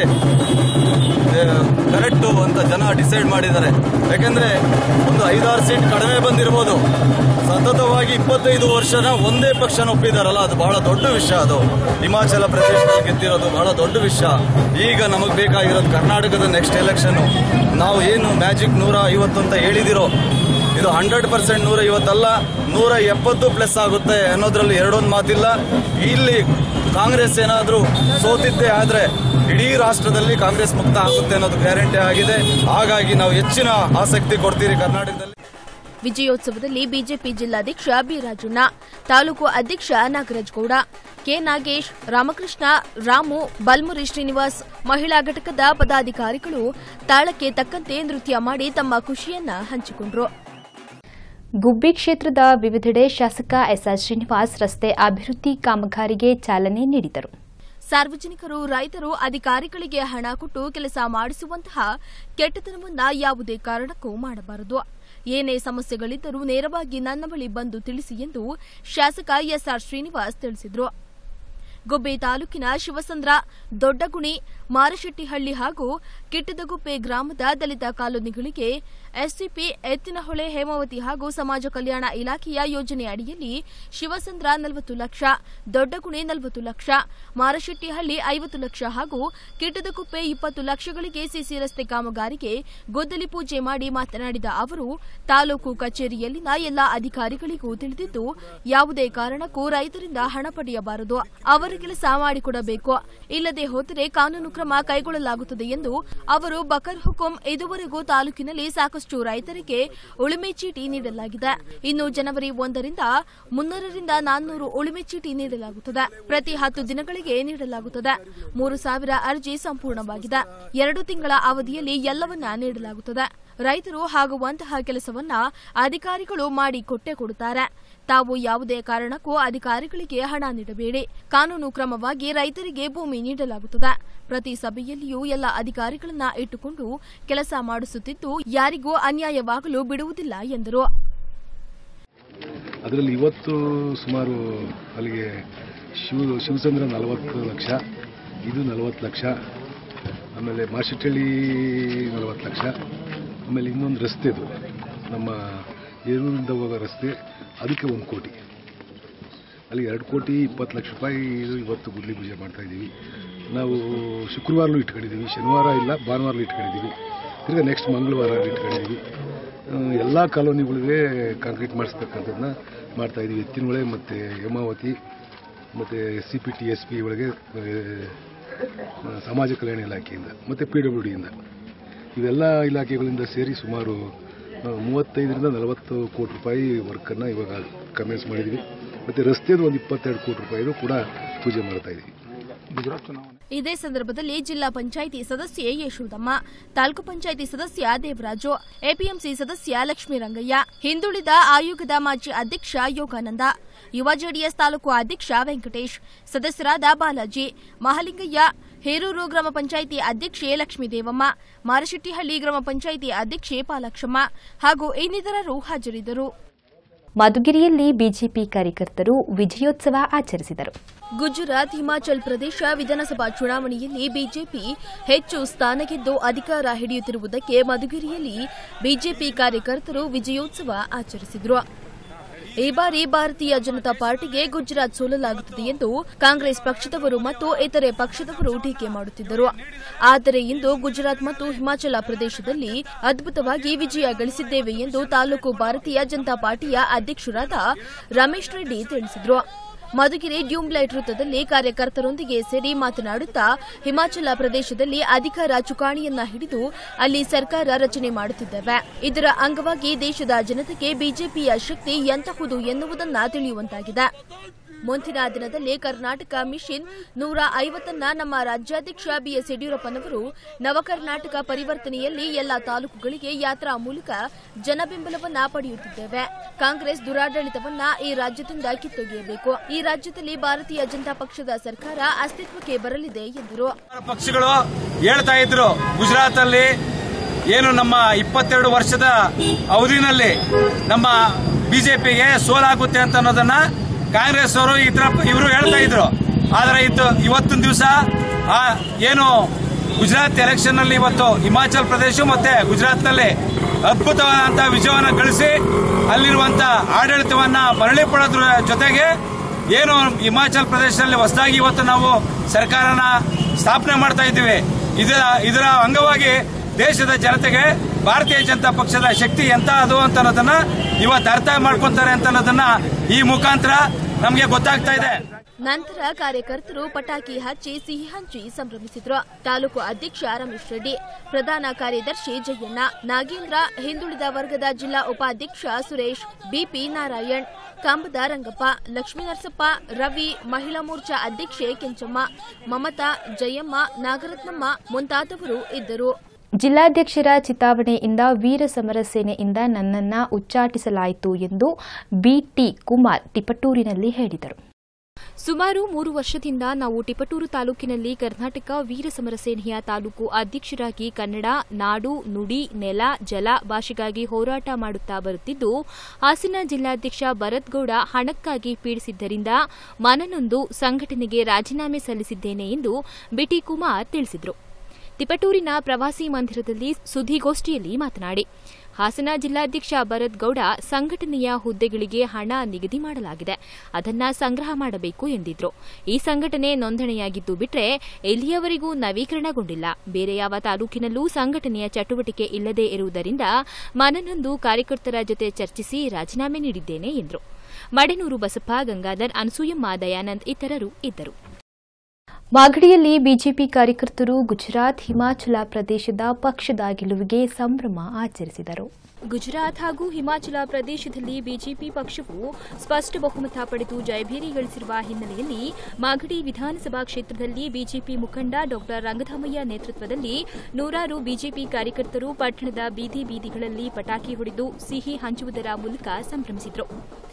Speaker 10: ಕರೆಕ್ಟು ಅಂತ ಜನ ಡಿಸೈಡ್ ಮಾಡಿದ್ದಾರೆ ಯಾಕೆಂದ್ರೆ ಒಂದು ಐದಾರು ಸೀಟ್ ಕಡಿಮೆ ಬಂದಿರಬಹುದು ಸತತವಾಗಿ ಇಪ್ಪತ್ತೈದು ವರ್ಷನ ಒಂದೇ ಪಕ್ಷನ ಒಪ್ಪಿದಾರಲ್ಲ ಅದು ಬಹಳ ದೊಡ್ಡ ವಿಷಯ ಅದು ಹಿಮಾಚಲ ಪ್ರದೇಶದಲ್ಲಿ ಗೆದ್ದಿರೋದು ಬಹಳ ದೊಡ್ಡ ವಿಷಯ ಈಗ ನಮಗೆ ಬೇಕಾಗಿರೋದು ಕರ್ನಾಟಕದ ನೆಕ್ಸ್ಟ್ ಎಲೆಕ್ಷನ್ ನಾವು ಏನು ಮ್ಯಾಜಿಕ್ ನೂರ ಐವತ್ತು ಅಂತ ಹೇಳಿದಿರೋ ಇದು ಹಂಡ್ರೆಡ್ ಪರ್ಸೆಂಟ್ ನೂರ ಐವತ್ತಲ್ಲ ನೂರ ಎಪ್ಪತ್ತು ಪ್ಲಸ್ ಆಗುತ್ತೆ ಅನ್ನೋದ್ರಲ್ಲಿ ಎರಡೊಂದು ಮಾತಿಲ್ಲ ಇಲ್ಲಿ ಕಾಂಗ್ರೆಸ್ ಏನಾದರೂ ಸೋತಿದ್ದೇ ಆದ್ರೆ ಇಡೀ ರಾಷ್ಟ್ರದಲ್ಲಿ ಕಾಂಗ್ರೆಸ್ ಮುಕ್ತ ಆಗುತ್ತೆ ಅನ್ನೋದು ಗ್ಯಾರಂಟಿ ಆಗಿದೆ ಹಾಗಾಗಿ ನಾವು ಹೆಚ್ಚಿನ ಆಸಕ್ತಿ ಕೊಡ್ತೀರಿ ಕರ್ನಾಟಕದಲ್ಲಿ
Speaker 2: ವಿಜಯೋತ್ಸವದಲ್ಲಿ ಬಿಜೆಪಿ ಜಿಲ್ಲಾಧ್ಯಕ್ಷ ಬಿ ರಾಜಣ್ಣ ತಾಲೂಕು ಅಧ್ಯಕ್ಷ ನಾಗರಾಜ್ ಗೌಡ ಕೆ ನಾಗೇಶ್ ರಾಮಕೃಷ್ಣ ರಾಮು ಬಲ್ಮುರಿ ಶ್ರೀನಿವಾಸ್ ಮಹಿಳಾ ಘಟಕದ ಪದಾಧಿಕಾರಿಗಳು ತಾಳಕ್ಕೆ ತಕ್ಕಂತೆ ನೃತ್ಯ ಮಾಡಿ ತಮ್ಮ ಖುಷಿಯನ್ನ ಹಂಚಿಕೊಂಡ್ರು
Speaker 1: ಗುಬ್ಬಿ ಕ್ಷೇತ್ರದ ವಿವಿಧೆಡೆ ಶಾಸಕ ಎಸ್ಆರ್ ಶ್ರೀನಿವಾಸ್ ರಸ್ತೆ ಅಭಿವೃದ್ಧಿ ಕಾಮಗಾರಿಗೆ ಚಾಲನೆ ನೀಡಿದರು
Speaker 2: ಸಾರ್ವಜನಿಕರು ರೈತರು ಅಧಿಕಾರಿಗಳಿಗೆ ಹಣ ಕೊಟ್ಟು ಕೆಲಸ ಮಾಡಿಸುವಂತಹ ಕೆಟ್ಟತನವನ್ನ ಯಾವುದೇ ಕಾರಣಕ್ಕೂ ಮಾಡಬಾರದು ಏನೇ ಸಮಸ್ಯೆಗಳಿದ್ದರೂ ನೇರವಾಗಿ ನನ್ನ ಬಳಿ ಬಂದು ತಿಳಿಸಿ ಎಂದು ಶಾಸಕ ಎಸ್ಆರ್ ಶ್ರೀನಿವಾಸ್ ತಿಳಿಸಿದರು ಗುಬ್ಬಿ ತಾಲೂಕಿನ ಶಿವಸಂದ್ರ ದೊಡ್ಡಗುಣಿ ಮಾರಶೆಟ್ಟಿಹಳ್ಳಿ ಹಾಗೂ ಕಿಟ್ಟದಗುಪ್ಪೆ ಗ್ರಾಮದ ದಲಿತ ಕಾಲೋನಿಗಳಿಗೆ ಎಸ್ಸಿಪಿ ಎತ್ತಿನಹೊಳೆ ಹೇಮಾವತಿ ಹಾಗೂ ಸಮಾಜ ಕಲ್ಯಾಣ ಇಲಾಖೆಯ ಯೋಜನೆ ಅಡಿಯಲ್ಲಿ ಶಿವಸಂದ್ರ ನಲವತ್ತು ಲಕ್ಷ ದೊಡ್ಡಗುಣಿ ನಲವತ್ತು ಲಕ್ಷ ಮಾರಶೆಟ್ಟಿಹಳ್ಳಿ ಐವತ್ತು ಲಕ್ಷ ಹಾಗೂ ಕಿಟ್ಟದಗುಪ್ಪೆ ಇಪ್ಪತ್ತು ಲಕ್ಷಗಳಿಗೆ ಸಿಸಿ ರಸ್ತೆ ಕಾಮಗಾರಿಗೆ ಗುದ್ದಲಿ ಪೂಜೆ ಮಾಡಿ ಮಾತನಾಡಿದ ಅವರು ತಾಲೂಕು ಕಚೇರಿಯಲ್ಲಿನ ಎಲ್ಲಾ ಅಧಿಕಾರಿಗಳಿಗೂ ತಿಳಿದಿದ್ದು ಯಾವುದೇ ಕಾರಣಕ್ಕೂ ರೈತರಿಂದ ಹಣ ಪಡೆಯಬಾರದು ಅವರ ಕೆಲಸ ಮಾಡಿಕೊಡಬೇಕು ಇಲ್ಲದೆ ಹೋದರೆ ಕಾನೂನು ಕ್ರಮ ಕೈಗೊಳ್ಳಲಾಗುತ್ತದೆ ಎಂದು ಅವರು ಬಕರ್ ಹುಕುಂ ಇದುವರೆಗೂ ತಾಲೂಕಿನಲ್ಲಿ ಸಾಕಷ್ಟು ರೈತರಿಗೆ ಉಳುಮೆ ಚೀಟಿ ನೀಡಲಾಗಿದೆ ಇನ್ನು ಜನವರಿ ಒಂದರಿಂದ ಮುನ್ನೂರರಿಂದ ನಾನ್ನೂರು ಉಳುಮೆ ಚೀಟಿ ನೀಡಲಾಗುತ್ತದೆ ಪ್ರತಿ ಹತ್ತು ದಿನಗಳಿಗೆ ನೀಡಲಾಗುತ್ತದೆ ಮೂರು ಸಾವಿರ ಅರ್ಜಿ ಸಂಪೂರ್ಣವಾಗಿದೆ ಎರಡು ತಿಂಗಳ ಅವಧಿಯಲ್ಲಿ ಎಲ್ಲವನ್ನ ನೀಡಲಾಗುತ್ತದೆ ರೈತರು ಆಗುವಂತಹ ಕೆಲಸವನ್ನ ಅಧಿಕಾರಿಗಳು ಮಾಡಿ ಕೊಟ್ಟೆ ಕೊಡುತ್ತಾರೆ ತಾವು ಯಾವುದೇ ಕಾರಣಕ್ಕೂ ಅಧಿಕಾರಿಗಳಿಗೆ ಹಣ ನೀಡಬೇಡಿ ಕಾನೂನು ಕ್ರಮವಾಗಿ ರೈತರಿಗೆ ಭೂಮಿ ನೀಡಲಾಗುತ್ತದೆ ಪ್ರತಿ ಸಭೆಯಲ್ಲಿಯೂ ಎಲ್ಲ ಅಧಿಕಾರಿಗಳನ್ನ ಇಟ್ಟುಕೊಂಡು ಕೆಲಸ ಮಾಡಿಸುತ್ತಿದ್ದು ಯಾರಿಗೂ ಅನ್ಯಾಯವಾಗಲು ಬಿಡುವುದಿಲ್ಲ ಎಂದರು
Speaker 11: ಅದರಲ್ಲಿ ಇವತ್ತು ಸುಮಾರು ಅಲ್ಲಿಗೆ ಶಿವ ಶಿವಚಂದ್ರ ನಲವತ್ತು ಲಕ್ಷ ಇದು ನಲವತ್ತು ಲಕ್ಷ ಆಮೇಲೆ ಮಾರ್ಶೆಟ್ಟಳ್ಳಿ ನಲವತ್ತು ಲಕ್ಷ ಆಮೇಲೆ ಇನ್ನೊಂದು ರಸ್ತೆದು ನಮ್ಮ ಏರೂರಿಂದ ಹೋಗೋ ರಸ್ತೆ ಅದಕ್ಕೆ ಒಂದು ಕೋಟಿ ಅಲ್ಲಿ ಎರಡು ಕೋಟಿ ಇಪ್ಪತ್ತು ಲಕ್ಷ ರೂಪಾಯಿ ಇದು ಇವತ್ತು ಗುಡ್ಲಿ ಪೂಜೆ ಮಾಡ್ತಾ ಇದ್ದೀವಿ ನಾವು ಶುಕ್ರವಾರಲೂ ಇಟ್ಕೊಂಡಿದ್ದೀವಿ ಶನಿವಾರ ಇಲ್ಲ ಭಾನುವಾರಲೂ ಇಟ್ಕೊಂಡಿದ್ದೀವಿ ತಿರ್ಗಾ ನೆಕ್ಸ್ಟ್ ಮಂಗಳವಾರ ಇಟ್ಕೊಂಡಿದ್ದೀವಿ ಎಲ್ಲ ಕಾಲೋನಿಗಳಿಗೆ ಕಾಂಕ್ರೀಟ್ ಮಾಡಿಸ್ತಕ್ಕಂಥದ್ದನ್ನ ಮಾಡ್ತಾ ಇದ್ದೀವಿ ಎತ್ತಿನೊಳೆ ಮತ್ತು ಹೇಮಾವತಿ ಮತ್ತು S C P T S P ಒಳಗೆ ಆ, ಸಮಾಜ ಕಲ್ಯಾಣ ಇಲಾಖೆಯಿಂದ ಮತ್ತು ಪಿ ಡಬ್ಲ್ಯೂ ಡಿಯಿಂದ ಇವೆಲ್ಲ ಇಲಾಖೆಗಳಿಂದ ಸೇರಿ ಸುಮಾರು ಆ, ಮೂವತ್ತೈದರಿಂದ ನಲವತ್ತು ಕೋಟಿ ರೂಪಾಯಿ ವರ್ಕನ್ನು ಇವಾಗ ಕಮೆನ್ಸ್ ಮಾಡಿದ್ವಿ ಮತ್ತು ರಸ್ತೆದು ಒಂದು ಇಪ್ಪತ್ತೆರಡು ಕೋಟಿ ರೂಪಾಯಿದು ಕೂಡ ಪೂಜೆ ಮಾಡ್ತಾ ಇದ್ದೀವಿ ಗುಜರಾತ್ ಚುನಾವಣೆ
Speaker 2: ಇದೇ ಸಂದರ್ಭದಲ್ಲಿ ಜಿಲ್ಲಾ ಪಂಚಾಯಿತಿ ಸದಸ್ಯೆ ಯಶೋದಮ್ಮ ತಾಲೂಕು ಪಂಚಾಯಿತಿ ಸದಸ್ಯ ದೇವರಾಜು ಎಪಿಎಂಸಿ ಸದಸ್ಯ ಲಕ್ಷ್ಮೀರಂಗಯ್ಯ ಹಿಂದುಳಿದ ಆಯೋಗದ ಮಾಜಿ ಅಧ್ಯಕ್ಷ ಯೋಗಾನಂದ ಯುವ ಜೆಡಿಎಸ್ ತಾಲೂಕು ಅಧ್ಯಕ್ಷ ವೆಂಕಟೇಶ್ ಸದಸ್ಯರಾದ ಬಾಲಾಜಿ ಮಹಾಲಿಂಗಯ್ಯ ಹೇರೂರು ಗ್ರಾಮ ಪಂಚಾಯಿತಿ ಅಧ್ಯಕ್ಷೆ ಲಕ್ಷ್ಮೀದೇವಮ್ಮ ಮಾರಶೆಟ್ಟಿಹಳ್ಳಿ ಗ್ರಾಮ ಪಂಚಾಯಿತಿ ಅಧ್ಯಕ್ಷೆ ಪಾಲಾಕ್ಷಮ್ಮ ಹಾಗೂ ಇನ್ನಿತರರು ಹಾಜರಿದ್ದರು
Speaker 1: ಮಧುಗಿರಿಯಲ್ಲಿ ಬಿಜೆಪಿ ಕಾರ್ಯಕರ್ತರು ವಿಜಯೋತ್ಸವ ಆಚರಿಸಿದರು
Speaker 2: ಗುಜರಾತ್ ಹಿಮಾಚಲ್ ಪ್ರದೇಶ ವಿಧಾನಸಭಾ ಚುನಾವಣೆಯಲ್ಲಿ ಬಿಜೆಪಿ ಹೆಚ್ಚು ಸ್ಥಾನ ಗೆದ್ದು ಅಧಿಕಾರ ಹಿಡಿಯುತ್ತಿರುವುದಕ್ಕೆ ಮಧುಗಿರಿಯಲ್ಲಿ ಬಿಜೆಪಿ ಕಾರ್ಯಕರ್ತರು ವಿಜಯೋತ್ಸವ ಆಚರಿಸಿದರು ಈ ಬಾರಿ ಭಾರತೀಯ ಜನತಾ ಪಾರ್ಟಿಗೆ ಗುಜರಾತ್ ಸೋಲಲಾಗುತ್ತದೆ ಎಂದು ಕಾಂಗ್ರೆಸ್ ಪಕ್ಷದವರು ಮತ್ತು ಇತರೆ ಪಕ್ಷದವರು ಟೀಕೆ ಮಾಡುತ್ತಿದ್ದರು ಆದರೆ ಇಂದು ಗುಜರಾತ್ ಮತ್ತು ಹಿಮಾಚಲ ಪ್ರದೇಶದಲ್ಲಿ ಅದ್ಭುತವಾಗಿ ವಿಜಯ ಗಳಿಸಿದ್ದೇವೆ ಎಂದು ತಾಲೂಕು ಭಾರತೀಯ ಜನತಾ ಪಾರ್ಟಿಯ ಅಧ್ಯಕ್ಷರಾದ ರಮೇಶ್ ರೆಡ್ಡಿ ತಿಳಿಸಿದರು ಮಧುಗಿರಿ ಡ್ಯೂಮ್ಲೈಟ್ ವೃತ್ತದಲ್ಲಿ ಕಾರ್ಯಕರ್ತರೊಂದಿಗೆ ಸೇರಿ ಮಾತನಾಡುತ್ತಾ ಹಿಮಾಚಲ ಪ್ರದೇಶದಲ್ಲಿ ಅಧಿಕಾರ ಚುಕಾಣಿಯನ್ನ ಹಿಡಿದು ಅಲ್ಲಿ ಸರ್ಕಾರ ರಚನೆ ಮಾಡುತ್ತಿದ್ದೇವೆ ಇದರ ಅಂಗವಾಗಿ ದೇಶದ ಜನತೆಗೆ ಬಿಜೆಪಿಯ ಶಕ್ತಿ ಎಂತಹುದು ಎನ್ನುವುದನ್ನ ತಿಳಿಯುವಂತಾಗಿದೆ ಮುಂದಿನ ದಿನದಲ್ಲಿ ಕರ್ನಾಟಕ ಮಿಷನ್ ನೂರ ಐವತ್ತನ್ನ ನಮ್ಮ ರಾಜ್ಯಾಧ್ಯಕ್ಷ ಬಿಎಸ್ ಯಡಿಯೂರಪ್ಪನವರು ನವಕರ್ನಾಟಕ ಪರಿವರ್ತನೆಯಲ್ಲಿ ಎಲ್ಲಾ ತಾಲೂಕುಗಳಿಗೆ ಯಾತ್ರಾ ಮೂಲಕ ಜನಬೆಂಬಲವನ್ನ ಪಡೆಯುತ್ತಿದ್ದೇವೆ ಕಾಂಗ್ರೆಸ್ ದುರಾಡಳಿತವನ್ನ ಈ ರಾಜ್ಯದಿಂದ ಕಿತ್ತೊಗೆಯಬೇಕು ಈ ರಾಜ್ಯದಲ್ಲಿ ಭಾರತೀಯ ಜನತಾ ಪಕ್ಷದ ಸರ್ಕಾರ ಅಸ್ತಿತ್ವಕ್ಕೆ ಬರಲಿದೆ ಎಂದರು
Speaker 12: ಪಕ್ಷಗಳು ಹೇಳ್ತಾ ಇದ್ರು ಗುಜರಾತ್ ಅಲ್ಲಿ ಏನು ನಮ್ಮ ಇಪ್ಪತ್ತೆರಡು ವರ್ಷದ ಅವಧಿನಲ್ಲಿ ನಮ್ಮ ಬಿಜೆಪಿಗೆ ಸೋಲಾಗುತ್ತೆ ಅಂತ ಅನ್ನೋದನ್ನ ಕಾಂಗ್ರೆಸ್ ಅವರು ಇದ್ರ ಇವರು ಹೇಳ್ತಾ ಇದ್ರು ಆದರೆ ಇದು ಇವತ್ತಿನ ದಿವಸ ಆ ಏನು ಗುಜರಾತ್ ಎಲೆಕ್ಷನ್ ನಲ್ಲಿ ಇವತ್ತು ಹಿಮಾಚಲ್ ಪ್ರದೇಶ ಮತ್ತೆ ಗುಜರಾತ್ ನಲ್ಲಿ ಅದ್ಭುತವಾದಂತಹ ವಿಜಯವನ್ನು ಗಳಿಸಿ ಅಲ್ಲಿರುವಂತ ಆಡಳಿತವನ್ನ ಮರಳಿ ಪಡೋದ್ರ ಜೊತೆಗೆ ಏನು ಹಿಮಾಚಲ್ ಪ್ರದೇಶದಲ್ಲಿ ಹೊಸದಾಗಿ ಇವತ್ತು ನಾವು ಸರ್ಕಾರನ ಸ್ಥಾಪನೆ ಮಾಡ್ತಾ ಇದ್ದೀವಿ ಇದರ ಇದರ ಅಂಗವಾಗಿ ದೇಶದ ಜನತೆಗೆ ಭಾರತೀಯ ಜನತಾ ಪಕ್ಷದ ಶಕ್ತಿ ಎಂತ ಅದು ಅಂತ ಅನ್ನೋದನ್ನ ಇವತ್ತು ಅರ್ಥ ಮಾಡ್ಕೊಂತಾರೆ ಅಂತ ಅನ್ನೋದನ್ನ ಈ ಮುಖಾಂತರ ನಮಗೆ ಗೊತ್ತಾಗ್ತಾ ಇದೆ
Speaker 2: ನಂತರ ಕಾರ್ಯಕರ್ತರು ಪಟಾಕಿ ಹಚ್ಚಿ ಸಿಹಿ ಹಂಚಿ ಸಂಭ್ರಮಿಸಿದ್ರು ತಾಲೂಕು ಅಧ್ಯಕ್ಷ ರಮೇಶ್ ರೆಡ್ಡಿ ಪ್ರಧಾನ ಕಾರ್ಯದರ್ಶಿ ಜಯಣ್ಣ ನಾಗೇಂದ್ರ ಹಿಂದುಳಿದ ವರ್ಗದ ಜಿಲ್ಲಾ ಉಪಾಧ್ಯಕ್ಷ ಸುರೇಶ್ ಬಿಪಿ ನಾರಾಯಣ್ ಕಂಬದ ರಂಗಪ್ಪ ಲಕ್ಷ್ಮೀನರಸಪ್ಪ ರವಿ ಮಹಿಳಾ ಮೋರ್ಚಾ ಅಧ್ಯಕ್ಷೆ ಕೆಂಚಮ್ಮ ಮಮತಾ ಜಯಮ್ಮ ನಾಗರತ್ನಮ್ಮ ಮುಂತಾದವರು ಇದ್ದರು
Speaker 1: ಜಿಲ್ಲಾಧ್ಯಕ್ಷರ ಚಿತಾವಣೆಯಿಂದ ವೀರ ಸಮರ ಸೇನೆಯಿಂದ ನನ್ನನ್ನ ಉಚ್ಚಾಟಿಸಲಾಯಿತು ಎಂದು ಬಿಟಿ ಕುಮಾರ್ ತಿಪಟೂರಿನಲ್ಲಿ ಹೇಳಿದರು ಸುಮಾರು ಮೂರು ವರ್ಷದಿಂದ ನಾವು ಟಿಪಟೂರು ತಾಲೂಕಿನಲ್ಲಿ ಕರ್ನಾಟಕ ವೀರ ಸಮರ ಸೇನೆಯ ತಾಲೂಕು ಅಧ್ಯಕ್ಷರಾಗಿ ಕನ್ನಡ ನಾಡು ನುಡಿ ನೆಲ ಜಲ ಭಾಷೆಗಾಗಿ ಹೋರಾಟ ಮಾಡುತ್ತಾ ಬರುತ್ತಿದ್ದು ಹಾಸನ ಜಿಲ್ಲಾಧ್ಯಕ್ಷ ಭರತ್ಗೌಡ ಹಣಕ್ಕಾಗಿ ಪೀಡಿಸಿದ್ದರಿಂದ ಮನನೊಂದು ಸಂಘಟನೆಗೆ ರಾಜೀನಾಮೆ ಸಲ್ಲಿಸಿದ್ದೇನೆ ಎಂದು ಬಿಟಿ ಕುಮಾರ್ ತಿಳಿಸಿದರು ತಿಪಟೂರಿನ ಪ್ರವಾಸಿ ಮಂದಿರದಲ್ಲಿ ಸುದ್ದಿಗೋಷ್ಠಿಯಲ್ಲಿ ಮಾತನಾಡಿ ಹಾಸನ ಜಿಲ್ಲಾಧ್ಯಕ್ಷ ಭರತ್ ಗೌಡ ಸಂಘಟನೆಯ ಹುದ್ದೆಗಳಿಗೆ ಹಣ ನಿಗದಿ ಮಾಡಲಾಗಿದೆ ಅದನ್ನ ಸಂಗ್ರಹ ಮಾಡಬೇಕು ಎಂದಿದ್ರು ಈ ಸಂಘಟನೆ ನೋಂದಣಿಯಾಗಿದ್ದು ಬಿಟ್ರೆ ಎಲ್ಲಿಯವರೆಗೂ ನವೀಕರಣಗೊಂಡಿಲ್ಲ ಬೇರೆ ಯಾವ ತಾಲೂಕಿನಲ್ಲೂ ಸಂಘಟನೆಯ ಚಟುವಟಿಕೆ ಇಲ್ಲದೇ ಇರುವುದರಿಂದ ಮನನೊಂದು ಕಾರ್ಯಕರ್ತರ ಜೊತೆ ಚರ್ಚಿಸಿ ರಾಜೀನಾಮೆ ನೀಡಿದ್ದೇನೆ ಎಂದರು ಮಡೆನೂರು ಬಸಪ್ಪ ಗಂಗಾಧರ್ ಅನಸೂಯಮ್ಮ ದಯಾನಂದ್ ಇತರರು ಇದ್ದರು ಮಾಗಡಿಯಲ್ಲಿ ಬಿಜೆಪಿ ಕಾರ್ಯಕರ್ತರು ಗುಜರಾತ್ ಹಿಮಾಚಲ ಪ್ರದೇಶದ ಪಕ್ಷದ ಗೆಲುವಿಗೆ ಸಂಭ್ರಮ ಆಚರಿಸಿದರು ಗುಜರಾತ್ ಹಾಗೂ ಹಿಮಾಚಲ ಪ್ರದೇಶದಲ್ಲಿ ಬಿಜೆಪಿ ಪಕ್ಷವು ಸ್ಪಷ್ಟ ಬಹುಮತ ಪಡೆದು ಜಯಭೇರಿ ಗಳಿಸಿರುವ ಹಿನ್ನೆಲೆಯಲ್ಲಿ ಮಾಗಡಿ ವಿಧಾನಸಭಾ ಕ್ಷೇತ್ರದಲ್ಲಿ ಬಿಜೆಪಿ ಮುಖಂಡ ಡಾ ರಂಗಧಾಮಯ್ಯ ನೇತೃತ್ವದಲ್ಲಿ ನೂರಾರು ಬಿಜೆಪಿ ಕಾರ್ಯಕರ್ತರು ಪಟ್ಟಣದ ಬೀದಿ ಬೀದಿಗಳಲ್ಲಿ ಪಟಾಕಿ ಹೊಡೆದು ಸಿಹಿ ಹಂಚುವುದರ ಮೂಲಕ ಸಂಭ್ರಮಿಸಿದರು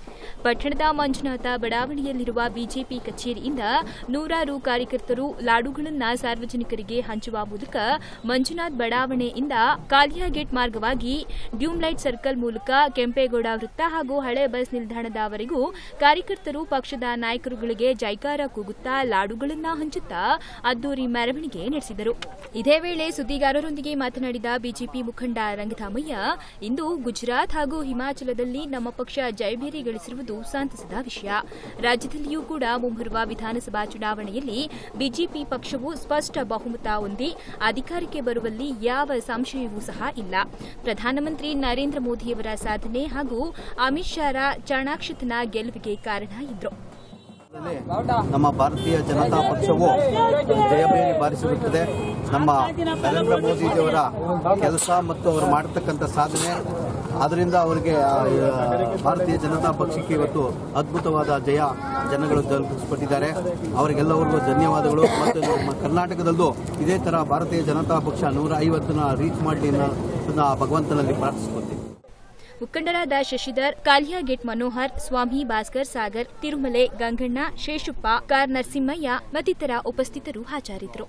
Speaker 1: ಪಟ್ಟಣದ ಮಂಜುನಾಥ ಬಡಾವಣೆಯಲ್ಲಿರುವ ಬಿಜೆಪಿ ಕಚೇರಿಯಿಂದ ನೂರಾರು ಕಾರ್ಯಕರ್ತರು ಲಾಡುಗಳನ್ನು ಸಾರ್ವಜನಿಕರಿಗೆ ಹಂಚುವ ಮೂಲಕ ಮಂಜುನಾಥ್ ಬಡಾವಣೆಯಿಂದ ಕಾಲಿಯಾ ಗೇಟ್ ಮಾರ್ಗವಾಗಿ ಡ್ಯೂಮ್ಲೈಟ್ ಸರ್ಕಲ್ ಮೂಲಕ ಕೆಂಪೇಗೌಡ ವೃತ್ತ ಹಾಗೂ ಹಳೆ ಬಸ್ ನಿಲ್ದಾಣದವರೆಗೂ ಕಾರ್ಯಕರ್ತರು ಪಕ್ಷದ ನಾಯಕರುಗಳಿಗೆ ಜೈಕಾರ ಕೂಗುತ್ತಾ ಲಾಡುಗಳನ್ನು ಹಂಚುತ್ತಾ ಅದ್ದೂರಿ ಮೆರವಣಿಗೆ ನಡೆಸಿದರು ಇದೇ ವೇಳೆ ಸುದ್ದಿಗಾರರೊಂದಿಗೆ ಮಾತನಾಡಿದ ಬಿಜೆಪಿ ಮುಖಂಡ ರಂಗಧಾಮಯ್ಯ ಇಂದು ಗುಜರಾತ್ ಹಾಗೂ ಹಿಮಾಚಲದಲ್ಲಿ ನಮ್ಮ ಪಕ್ಷ ಜಯಭೇರಿ ಗಳಿಸಿರುವುದು ಸಂತಸದ ವಿಷಯ ರಾಜ್ಯದಲ್ಲಿಯೂ ಕೂಡ ಮುಂಬರುವ ವಿಧಾನಸಭಾ ಚುನಾವಣೆಯಲ್ಲಿ ಬಿಜೆಪಿ ಪಕ್ಷವು ಸ್ಪಷ್ಟ ಬಹುಮತ ಹೊಂದಿ ಅಧಿಕಾರಕ್ಕೆ ಬರುವಲ್ಲಿ ಯಾವ ಸಂಶಯವೂ ಸಹ ಇಲ್ಲ ಪ್ರಧಾನಮಂತ್ರಿ ನರೇಂದ್ರ ಮೋದಿಯವರ ಸಾಧನೆ ಹಾಗೂ ಅಮಿತ್ ಶಾರ ಚಾಣಾಕ್ಷತನ ಗೆಲುವಿಗೆ ಕಾರಣ ಇದ್ರು
Speaker 13: ನಮ್ಮ ಭಾರತೀಯ ಜನತಾ ಪಕ್ಷವು ಜಯಬೇರಿ ಬಾರಿಸಿರುತ್ತದೆ ನಮ್ಮ ನರೇಂದ್ರ ಮೋದಿಜಿಯವರ ಕೆಲಸ ಮತ್ತು ಅವರು ಮಾಡತಕ್ಕಂಥ ಸಾಧನೆ ಅದರಿಂದ ಅವರಿಗೆ ಆ, ಭಾರತೀಯ ಜನತಾ ಪಕ್ಷಕ್ಕೆ ಇವತ್ತು ಅದ್ಭುತವಾದ ಜಯ ಜನಗಳು ತಲುಪಿಸಿಕೊಟ್ಟಿದ್ದಾರೆ ಅವರಿಗೆಲ್ಲರಿಗೂ ಧನ್ಯವಾದಗಳು ಮತ್ತು ನಮ್ಮ ಕರ್ನಾಟಕದಲ್ಲೂ ಇದೇ ತರ ಭಾರತೀಯ ಜನತಾ ಪಕ್ಷ ನೂರ ಐವತ್ತನ್ನ ರೀಚ್ ಮಾಡಲಿ ಅನ್ನೋದನ್ನ ಭಗವಂತನಲ್ಲಿ ಪ್ರಾರ್ಥಿಸ್ಕೊತೀನಿ
Speaker 1: ಮುಖಂಡರಾದ ಶಶಿಧರ್ ಕಾಲಿಯಾ ಗೇಟ್ ಮನೋಹರ್ ಸ್ವಾಮಿ ಭಾಸ್ಕರ್ ಸಾಗರ್ ತಿರುಮಲೆ ಗಂಗಣ್ಣ ಶೇಷುಪ್ಪ ಕಾರ್ ನರಸಿಂಹಯ್ಯ ಮತ್ತಿತರ ಉಪಸ್ಥಿತರು ಹಾಜರಿದ್ದರು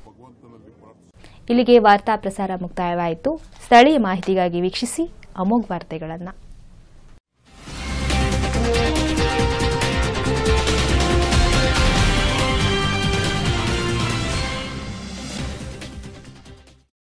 Speaker 1: ಇಲ್ಲಿಗೆ ವಾರ್ತಾ ಪ್ರಸಾರ ಮುಕ್ತಾಯವಾಯಿತು ಸ್ಥಳೀಯ ಮಾಹಿತಿಗಾಗಿ ವೀಕ್ಷಿಸಿ ಅಮೋಘ್ ವಾರ್ತೆಗಳನ್ನು